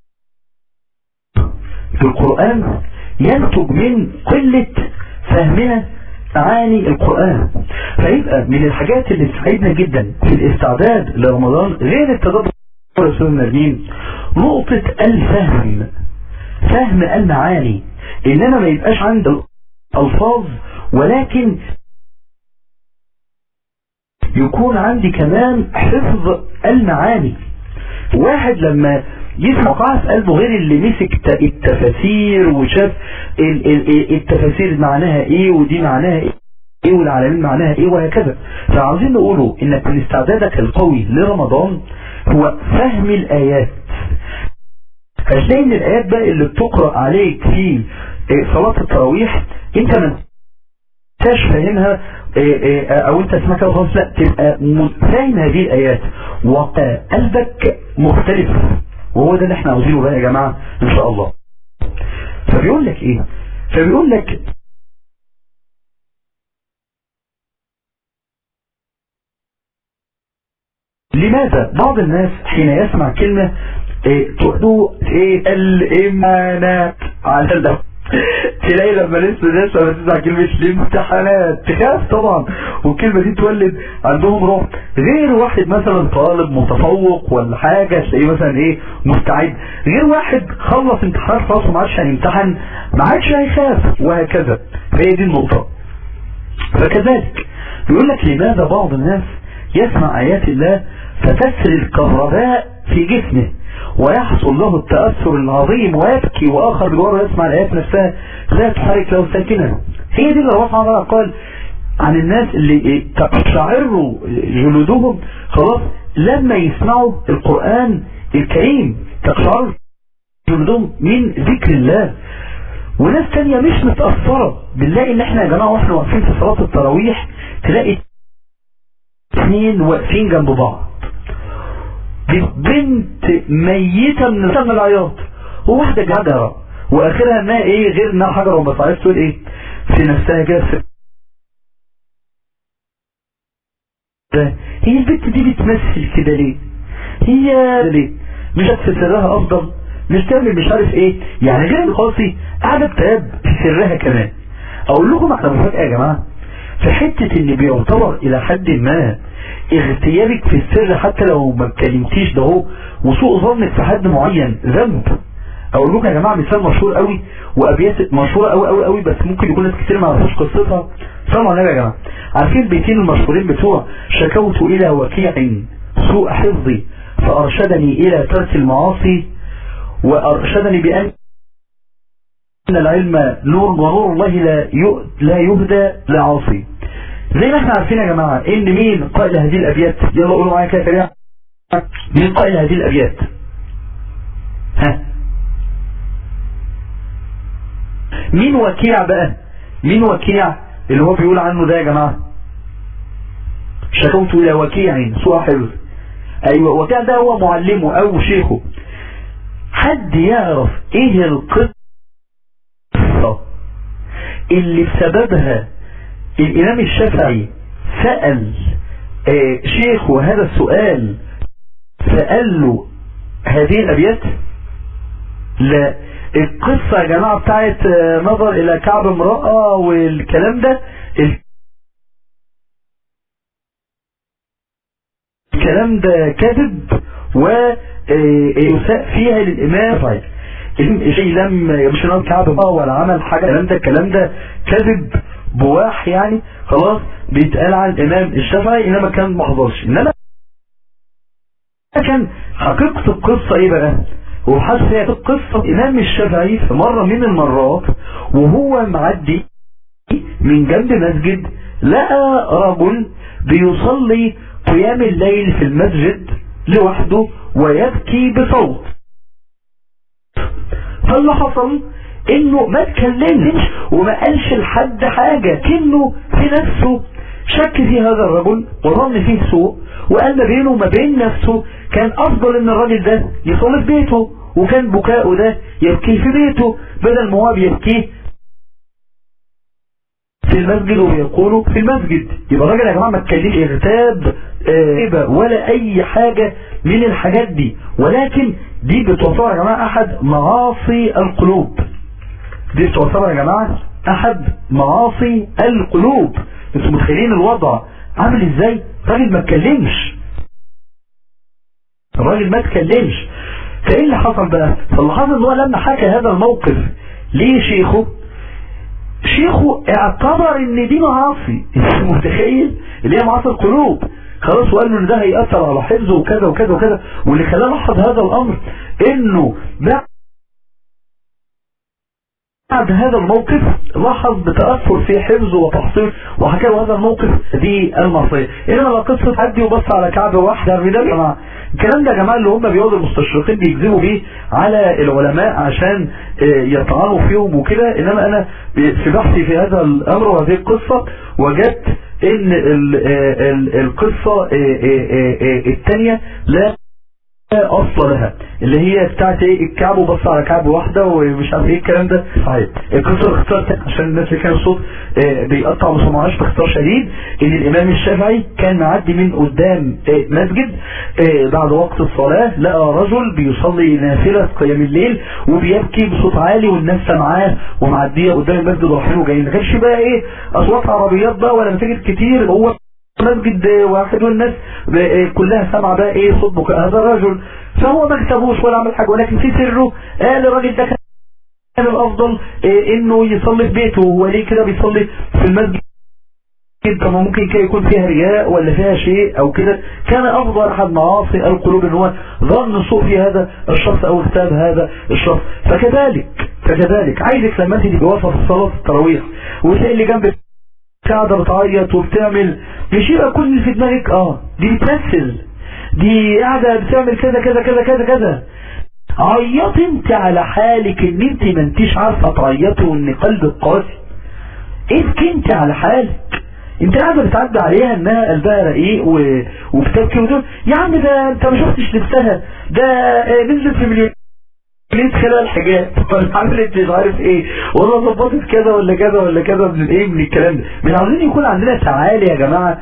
[SPEAKER 4] بالقرآن ينتج من قلة فهمنا معاني القرآن فيبقى من الحاجات اللي تساعدنا جدا في الاستعداد لرمضان غير التدبر رسول المرمين نقطة الفهم فهم المعاني اننا ما يبقاش عند الألفاظ ولكن يكون عندي كمان حفظ المعاني واحد لما يسمع قاعة في قلبه غير اللي مسك التفاسير وشاف التفاسير معناها ايه ودي معناها ايه والعالمين معناها ايه وهكذا فعاوزين نقوله انك من استعدادك القوي لرمضان هو فهم الايات هتلاقي ان الايات بقى اللي بتقرأ عليك في صلاة التراويح انت ما انتش فاهمها او انت اسمها كده خلاص لا تبقى فاهم هذه الايات وقلبك مختلف وهو ده اللي احنا عاوزينه بقى يا جماعة ان شاء الله فبيقول لك ايه فبيقول لك لماذا بعض الناس حين يسمع كلمة ايه تقولوا ايه الامانات على ده تلاقي لما لسه لسه لما تسمع كلمة الامتحانات تخاف طبعا والكلمة دي تولد عندهم روح غير واحد مثلا طالب متفوق ولا حاجة تلاقيه مثلا ايه مستعد غير واحد خلص امتحانات خلاص وما عادش هيمتحن ما عادش هيخاف وهكذا فهي دي النقطة فكذلك بيقول لك لماذا بعض الناس يسمع آيات الله فتسري الكهرباء في جسمه ويحصل له التأثر العظيم ويبكي وآخر بجواره يسمع الآيات نفسها لا تحرك له ساكنة هي دي اللي الله سبحانه وتعالى قال عن الناس اللي تقشعروا جلودهم خلاص لما يسمعوا القرآن الكريم تقشعر جلودهم من ذكر الله وناس تانية مش متأثرة بنلاقي ان احنا يا جماعة واحنا واقفين في صلاة التراويح تلاقي اثنين واقفين جنب بعض بنت ميتة من سن العياط وواحدة جدرة واخرها انها ايه غير انها حجرة وما عايز تقول ايه في نفسها كده هي البنت دي بتمثل كده ليه هي ليه مش في سرها افضل مش تعمل مش عارف ايه يعني غير القاسي قاعدة بتاب في سرها كمان اقول لكم احنا مفاجأة يا جماعة في حتة ان بيعتبر الى حد ما اغتيابك في السر حتى لو ما اتكلمتيش ده هو وسوء ظنك في حد معين ذنب اقول لكم يا جماعه مثال مشهور قوي وابيات مشهوره قوي قوي قوي بس ممكن يكون ناس كتير ما يعرفوش قصتها صلوا على النبي يا جماعه عارفين البيتين المشهورين بتوع شكوت الى وكيع سوء حفظي فارشدني الى ترك المعاصي وارشدني بان ان العلم نور ونور الله لا لا يهدى لعاصي زي ما احنا عارفين يا جماعة ان مين قائل هذه الابيات يلا قولوا معايا كده سريع مين قائل هذه الابيات ها مين وكيع بقى مين وكيع اللي هو بيقول عنه ده يا جماعة شكوت الى وكيع سوء حفظ ايوه وكيع ده هو معلمه او شيخه حد يعرف ايه القصة اللي بسببها الإمام الشافعي سأل آه شيخه هذا السؤال سأل له هذه الأبيات لا القصة يا جماعة بتاعت آه نظر إلى كعب امرأة والكلام ده الكلام ده كذب ويساء فيها للإمام الشافعي شيء لم مش نام كعب ولا عمل حاجة الكلام ده الكلام ده كذب بواح يعني خلاص بيتقال عن الامام الشافعي انما كان ما حضرش انما كان حقيقة القصة ايه بقى هو حاسس هي قصة الامام الشافعي في مرة من المرات وهو معدي من جنب مسجد لقى رجل بيصلي قيام الليل في المسجد لوحده ويبكي بصوت فاللي حصل انه ما اتكلمش وما قالش لحد حاجة كأنه في نفسه شك في هذا الرجل وظن فيه سوء وقال ما بينه وما بين نفسه كان افضل ان الراجل ده يصلي في بيته وكان بكاؤه ده يبكي في بيته بدل ما هو بيبكيه في المسجد وبيقولوا في المسجد يبقى الراجل يا جماعه ما اتكلمش اغتاب آه ولا اي حاجه من الحاجات دي ولكن دي بتوصلها يا جماعه احد معاصي القلوب دي بتوصلها يا جماعه احد معاصي القلوب انتوا متخيلين الوضع عامل ازاي الراجل ما اتكلمش الراجل ما اتكلمش فايه اللي حصل بقى فاللي حصل ان هو لما حكى هذا الموقف ليه شيخه شيخه اعتبر ان دي معاصي انت متخيل اللي هي معاصي القلوب خلاص وقال له ان ده هيأثر على حفظه وكذا وكذا وكذا واللي خلاه لاحظ هذا الامر انه بعد هذا الموقف لاحظ بتأثر في حفظه وتحصيله وحكى له هذا الموقف دي المعصية انما لا قصة حد وبص على كعب واحدة ده يا جماعة الكلام ده يا جماعة اللي هم بيقعدوا المستشرقين بيكذبوا بيه على العلماء عشان يطعنوا فيهم وكده انما انا في بحثي في هذا الامر وهذه القصة وجدت ان ال ال القصة الثانية لا اصل لها اللي هي بتاعت ايه الكعب وبص على كعب واحدة ومش عارف ايه الكلام ده صحيح القصة باختصار عشان الناس اللي كان الصوت اه بيقطع ما سمعهاش باختصار شديد ان الامام الشافعي كان معدي من قدام اه مسجد اه بعد وقت الصلاة لقى رجل بيصلي نافلة قيام الليل وبيبكي بصوت عالي والناس سامعاه ومعدية قدام المسجد ورايحين وجايين ما كانش بقى ايه اصوات عربيات بقى ولا مساجد كتير هو مسجد واحد والناس كلها سمع بقى ايه صوت بكاء هذا الرجل فهو ما كتبوش ولا عمل حاجه ولكن في سره قال الراجل ده كان الافضل إيه انه يصلي في بيته هو ليه كده بيصلي في المسجد طب ممكن يكون فيها رياء ولا فيها شيء او كده كان افضل احد معاصي القلوب ان هو ظن سوء في هذا الشخص او اغتاب هذا الشخص فكذلك فكذلك عايزك لما انت تيجي واقفه في صلاه التراويح وتلاقي اللي جنبك قاعدة بتعيط وبتعمل مش يبقى كل اللي في دماغك اه دي بتمثل دي قاعدة بتعمل كذا كذا كذا كذا كذا عيطي انت على حالك ان انت ما انتيش عارفة تعيطي وان قلبك قاسي ابكي انت على حالك انت قاعدة بتعدي عليها انها قلبها رقيق و... وبتبكي ودول يا عم ده انت ما شفتش لبسها ده نزلت في مليون ليه خلال الحاجات ولا عملت مش عارف ايه ولا ظبطت كذا ولا كذا ولا كذا من ايه من الكلام ده مش عاوزين يكون عندنا تعالي يا جماعه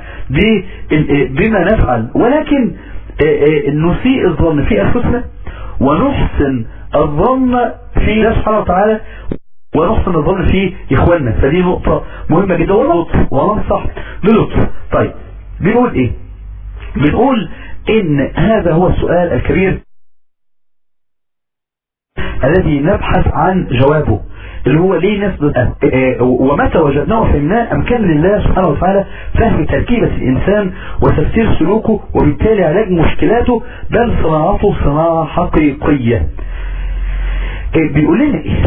[SPEAKER 4] بما نفعل ولكن نسيء الظن في انفسنا ونحسن الظن في الله سبحانه وتعالى ونحسن الظن في اخواننا فدي نقطه مهمه جدا ونلطف وننصح بلطف طيب بنقول ايه بنقول ان هذا هو السؤال الكبير الذي نبحث عن جوابه اللي هو ليه نثبت ومتى وجدناه فهمناه أمكن لله سبحانه وتعالى فهم تركيبة الإنسان وتفسير سلوكه وبالتالي علاج مشكلاته بل صناعته صناعة حقيقية بيقول لنا إيه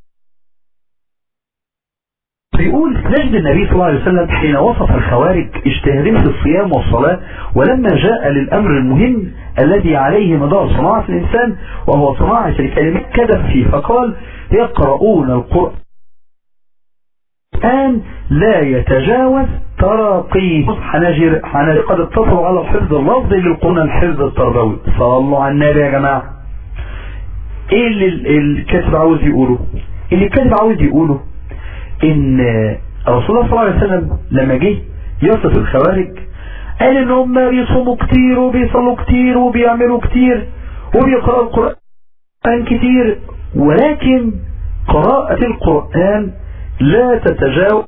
[SPEAKER 4] بيقول نجد النبي صلى الله عليه وسلم حين وصف الخوارج اجتهادهم في الصيام والصلاة ولما جاء للأمر المهم الذي عليه مدار صناعة الإنسان وهو صناعة الكلمات كذب فيه فقال يقرؤون القرآن لا يتجاوز تراقيه حناجر حناجر قد اتصلوا على الحفظ اللفظي للقرآن الحفظ التربوي صلوا على النبي يا جماعة ايه اللي الكاتب عاوز يقوله اللي الكاتب عاوز يقوله ان رسول الله صلى الله عليه وسلم لما جه يصف الخوارج قال ان هم بيصوموا كتير وبيصلوا كتير وبيعملوا كتير وبيقرأوا القرآن كتير ولكن قراءة القرآن لا تتجاوز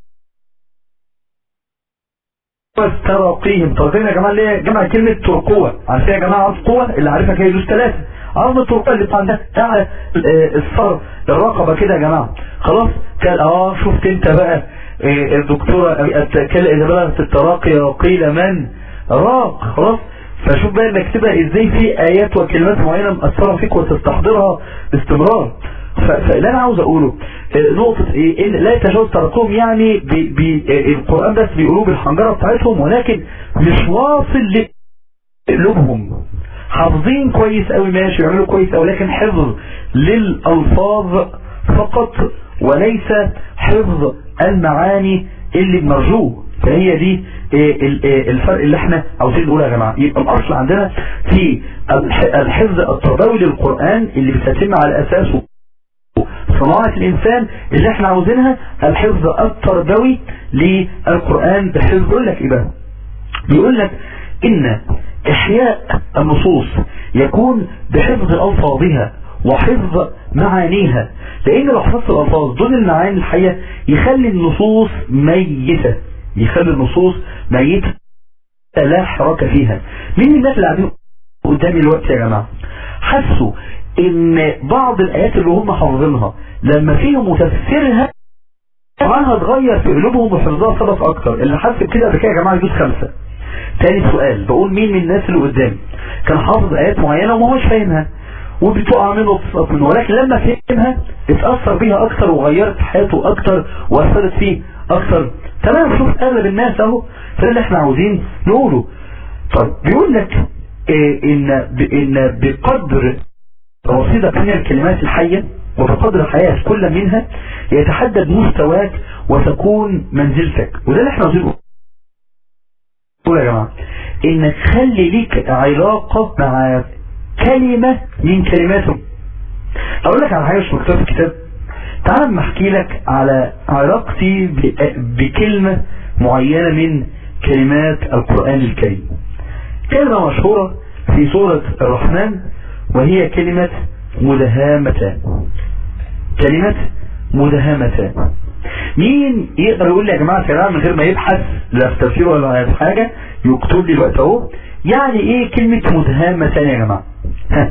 [SPEAKER 4] تراقيهم تراقيهم يا جماعة اللي هي جمع كلمة ترقوة عارفين يا جماعة عرض قوة اللي عارفها كده يدوس ثلاثة عرض الترقوة اللي بتاع ده بتاع الصر الرقبة كده يا جماعة خلاص قال اه شفت انت بقى الدكتورة كلا اذا بلغت التراقي قيل من راق خلاص فشوف بقى انك تبقى ازاي في ايات وكلمات معينة مأثرة فيك وتستحضرها باستمرار فاللي انا عاوز اقوله آه، نقطة ايه إن لا يتجاوز تركهم يعني بي بي آه، القرآن بس بيقولوه بالحنجرة بتاعتهم ولكن مش واصل لقلوبهم حافظين كويس قوي ماشي بيعملوا كويس قوي لكن حفظ للألفاظ فقط وليس حفظ المعاني اللي بنرجوه فهي دي إيه ال- إيه الفرق اللي احنا عاوزين نقوله يا جماعه يبقى الاصل عندنا في الح- الحفظ التربوي للقران اللي بتتم على اساسه صناعة الإنسان اللي احنا عاوزينها الحفظ التربوي للقرآن بحفظ يقول لك إيه بقى بيقول لك إن إحياء النصوص يكون بحفظ ألفاظها وحفظ معانيها لأن لو حفظت الألفاظ دون المعاني الحية يخلي النصوص ميتة يخلي النصوص ميتة لا حركة فيها مين الناس اللي قاعدين قدامي الوقت يا جماعة حسوا ان بعض الايات اللي هم حافظينها لما فيهم متفسرها معناها اتغير في قلوبهم وحفظها ثبت اكتر اللي حس بكده قبل كده يا جماعه يجوز خمسه تاني سؤال بقول مين من الناس اللي قدامي كان حافظ ايات معينه وما هوش فاهمها وبتقع منه وبتسقط منه ولكن لما فهمها اتاثر بيها اكتر وغيرت حياته اكتر واثرت فيه اكتر تمام شوف اغلب الناس اهو فده اللي احنا عاوزين نقوله طيب بيقول لك إيه ان ب- ان بقدر رصيدك من الكلمات الحية وبقدر حياة كل منها يتحدد مستواك وتكون منزلتك وده اللي احنا عاوزين نقوله يا جماعة انك خلي ليك علاقة مع كلمة من كلماتهم اقول لك على حاجة مش مكتوبة في الكتاب تعال اما احكي لك على علاقتي ب- بكلمة معينة من كلمات القرآن الكريم كلمة مشهورة في سورة الرحمن وهي كلمة مدهامتان كلمة مدهامتان مين يقدر يقول لي يا جماعة كلام من غير ما يبحث لا في تفسير ولا في حاجة يكتب لي الوقت اهو يعني ايه كلمة مدهامتان يا جماعة ها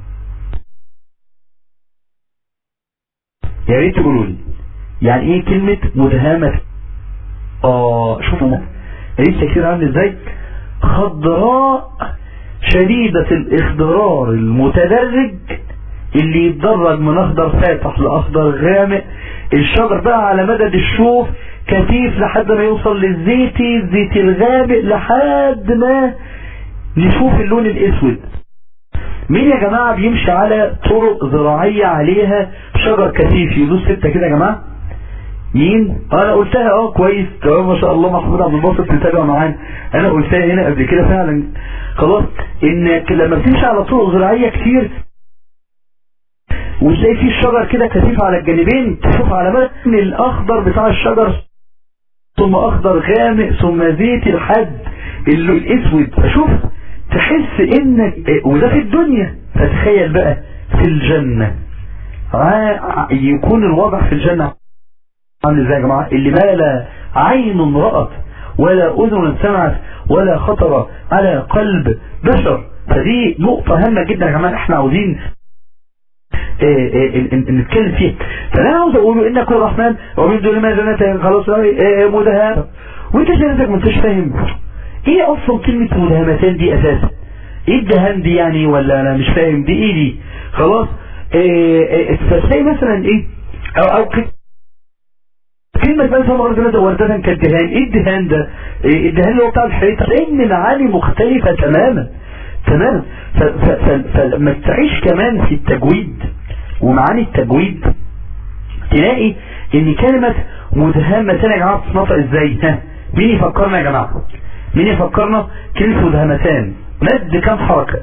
[SPEAKER 4] يا ريت تقولوا لي يعني ايه كلمة مدهامة اه شوفوا لسه كتير عامل ازاي خضراء شديدة الاخضرار المتدرج اللي يتدرج من اخضر فاتح لاخضر غامق الشجر بقى على مدد الشوف كثيف لحد ما يوصل للزيتي الزيتي الغامق لحد ما نشوف اللون الاسود مين يا جماعة بيمشي على طرق زراعية عليها شجر كثيف يدوس ستة كده يا جماعة مين انا قلتها اه كويس تمام ما شاء الله محمود عبد الباسط متابع معانا انا قلتها هنا قبل كده فعلا خلاص انك لما بتمشي على طرق زراعية كتير وتلاقي فيه الشجر كده كثيف على الجانبين تشوف على متن الاخضر بتاع الشجر ثم اخضر غامق ثم زيتي لحد اللون الاسود فشوف تحس انك وده في الدنيا فتخيل بقى في الجنة ع- يكون الوضع في الجنة عامل ازاي يا جماعة اللي ما لا عين رأت ولا اذن سمعت ولا خطر على قلب بشر فدي نقطة هامة جدا يا جماعة احنا عاوزين اه اه اه نتكلم فيها فانا عاوز اقوله انك الرحمن ومن دون ما جنات خلاص اه مدهام وانت شايفك ما انتش فاهم ايه اصلا كلمة مدهمتان دي اساسا ايه الدهان دي يعني ولا انا مش فاهم دي ايه دي خلاص اه اه فتلاقي مثلا ايه او او ك- كلمة مثلا وردة وردة كالدهان ايه الدهان ده إيه الدهان اللي هو بتاع الحريق لان معاني مختلفة تماما تماما ف- ف- ف- فلما تعيش كمان في التجويد ومعاني التجويد تلاقي ان كلمة مدهامة يا جماعة بتتنطق ازاي ها مين يفكرنا يا جماعة مين يفكرنا كلمة مدهمتان مد كام حركة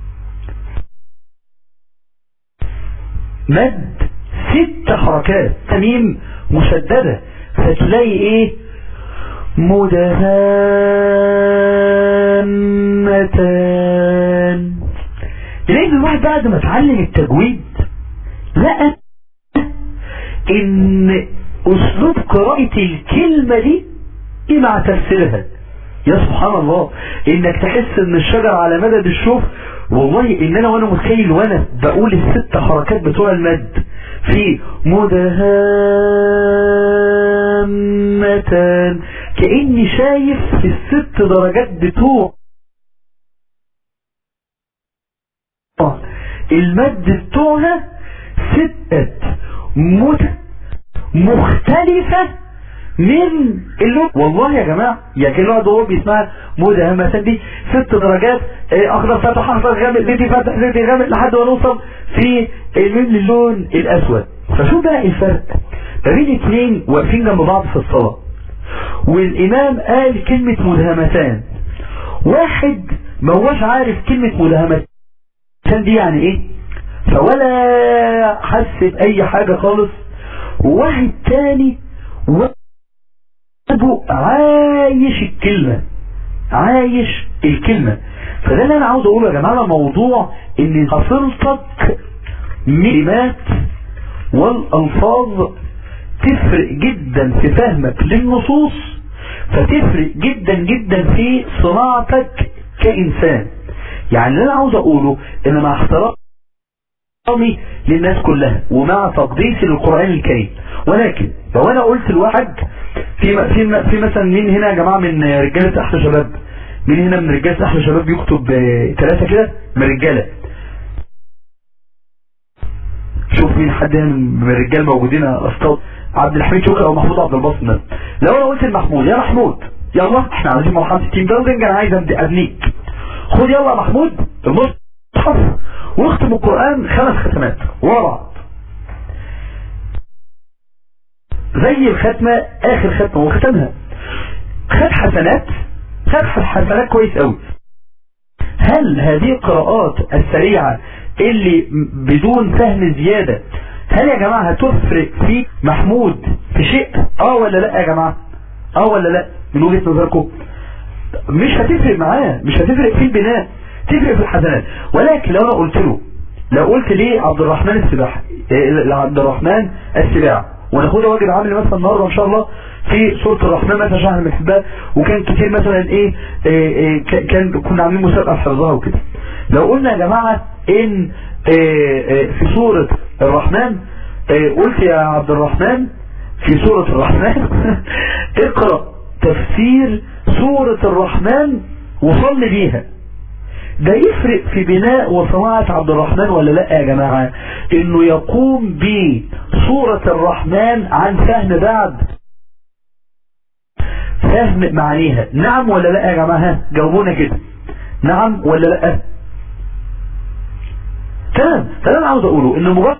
[SPEAKER 4] مد ست حركات تميم مشددة فتلاقي ايه مدهامتان تلاقي الواحد بعد ما اتعلم التجويد لقى ان اسلوب قراءة الكلمة دي ايه مع تفسيرها يا سبحان الله انك تحس ان الشجر على مدد الشوف والله ان انا وانا متخيل وانا بقول الست حركات بتوع المد في مدهامتان كأني شايف في الست درجات بتوع المد بتوعها ستة مت مختلفة من اللون والله يا جماعة يا كل واحد هو بيسمع مدهمتان دي ست درجات إيه، اخضر فتح اخضر غامق زيتي فتح زيتي غامق لحد ما نوصل في من اللون الاسود فشوف بقى الفرق ما بين اتنين واقفين جنب بعض في الصلاة والامام قال كلمة مدهمتان واحد ما هوش عارف كلمة مدهمتان دي يعني ايه فولا حس بأي حاجة خالص وواحد تاني قلبه عايش الكلمة عايش الكلمة فده اللي انا عاوز اقوله يا جماعة موضوع ان حصيلتك كلمات والالفاظ تفرق جدا في فهمك للنصوص فتفرق جدا جدا في صناعتك كإنسان يعني اللي انا عاوز اقوله ان مع احترامي للناس كلها ومع تقديسي للقرآن الكريم ولكن لو انا قلت لواحد في في في مثلا مين هنا يا جماعه من رجاله احلى شباب مين هنا من رجاله احلى شباب بيكتب ثلاثه كده من رجاله شوف مين حد هنا من الرجال موجودين استاذ عبد الحميد شكري او محمود عبد الباسط مثلا لو انا قلت لمحمود يا محمود يلا احنا عايزين مرحله التيم بيلدينج انا عايز ابنيك خد يلا يا محمود المصحف واختم القران خمس ختمات ورا بعض زي الختمة اخر ختمة واختمها خد حسنات خد حسنات كويس قوي هل هذه القراءات السريعة اللي بدون فهم زيادة هل يا جماعة هتفرق في محمود في شيء اه ولا لا يا جماعة اه ولا لا من وجهة نظركم مش هتفرق معاه مش هتفرق في البناء تفرق في الحسنات ولكن لو انا قلت له لو قلت ليه عبد الرحمن السباح عبد الرحمن السباع وناخدها واجب عامل مثلا النهارده ان شاء الله في سوره الرحمن مثلا شهر بنحبها وكان كتير مثلا ايه, إيه, إيه كان كنا عاملين مسابقه حفظها وكده لو قلنا يا جماعه ان إيه إيه في سوره الرحمن إيه قلت يا عبد الرحمن في سوره الرحمن اقرا تفسير سوره الرحمن وصل بيها ده يفرق في بناء وصناعة عبد الرحمن ولا لا يا جماعة انه يقوم بصورة الرحمن عن فهم بعد فهم معانيها نعم ولا لا يا جماعة جاوبونا كده نعم ولا لا تمام فده انا عاوز اقوله ان مجرد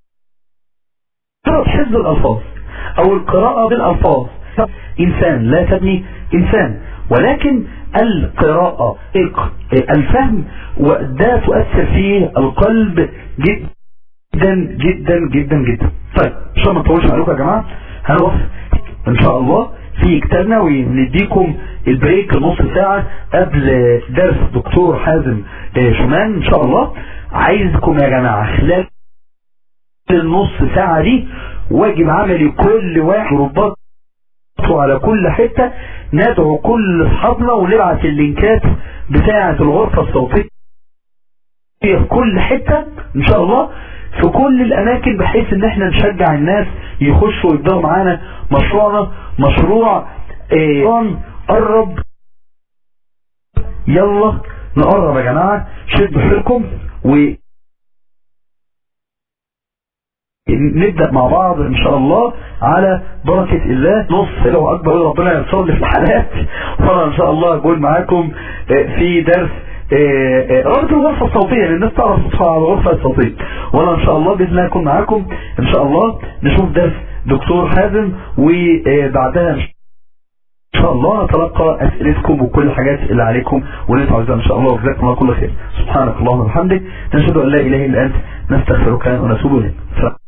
[SPEAKER 4] حفظ الالفاظ او القراءة بالالفاظ انسان لا تبني انسان ولكن القراءة الفهم وده تؤثر فيه القلب جدا جدا جدا جدا طيب عشان ما نطولش عليكم يا جماعة هنقف ان شاء الله في كتابنا ونديكم البريك نص ساعة قبل درس دكتور حازم شمان ان شاء الله عايزكم يا جماعة خلال النص ساعة دي واجب عملي كل واحد رباط على كل حتة ندعو كل اصحابنا ونبعت اللينكات بتاعة الغرفة الصوتية في كل حتة ان شاء الله في كل الاماكن بحيث ان احنا نشجع الناس يخشوا ويبدأوا معانا مشروعنا مشروع ايه قرب يلا نقرب يا جماعة شدوا حيلكم و نبدأ مع بعض ان شاء الله على بركة الله نص لو اكبر ربنا ينصر لي في الحالات وانا ان شاء الله اقول معاكم في درس رابط الغرفة الصوتية لان الناس تعرف تصفى على الغرفة الصوتية وانا ان شاء الله باذن الله اكون معاكم ان شاء الله نشوف درس دكتور حازم وبعدها ان شاء الله نتلقى اسئلتكم وكل الحاجات اللي عليكم واللي انتوا عايزينها ان شاء الله وجزاكم الله كل خير سبحانك اللهم وبحمدك نشهد ان لا اله الا انت نستغفرك ونتوب اليك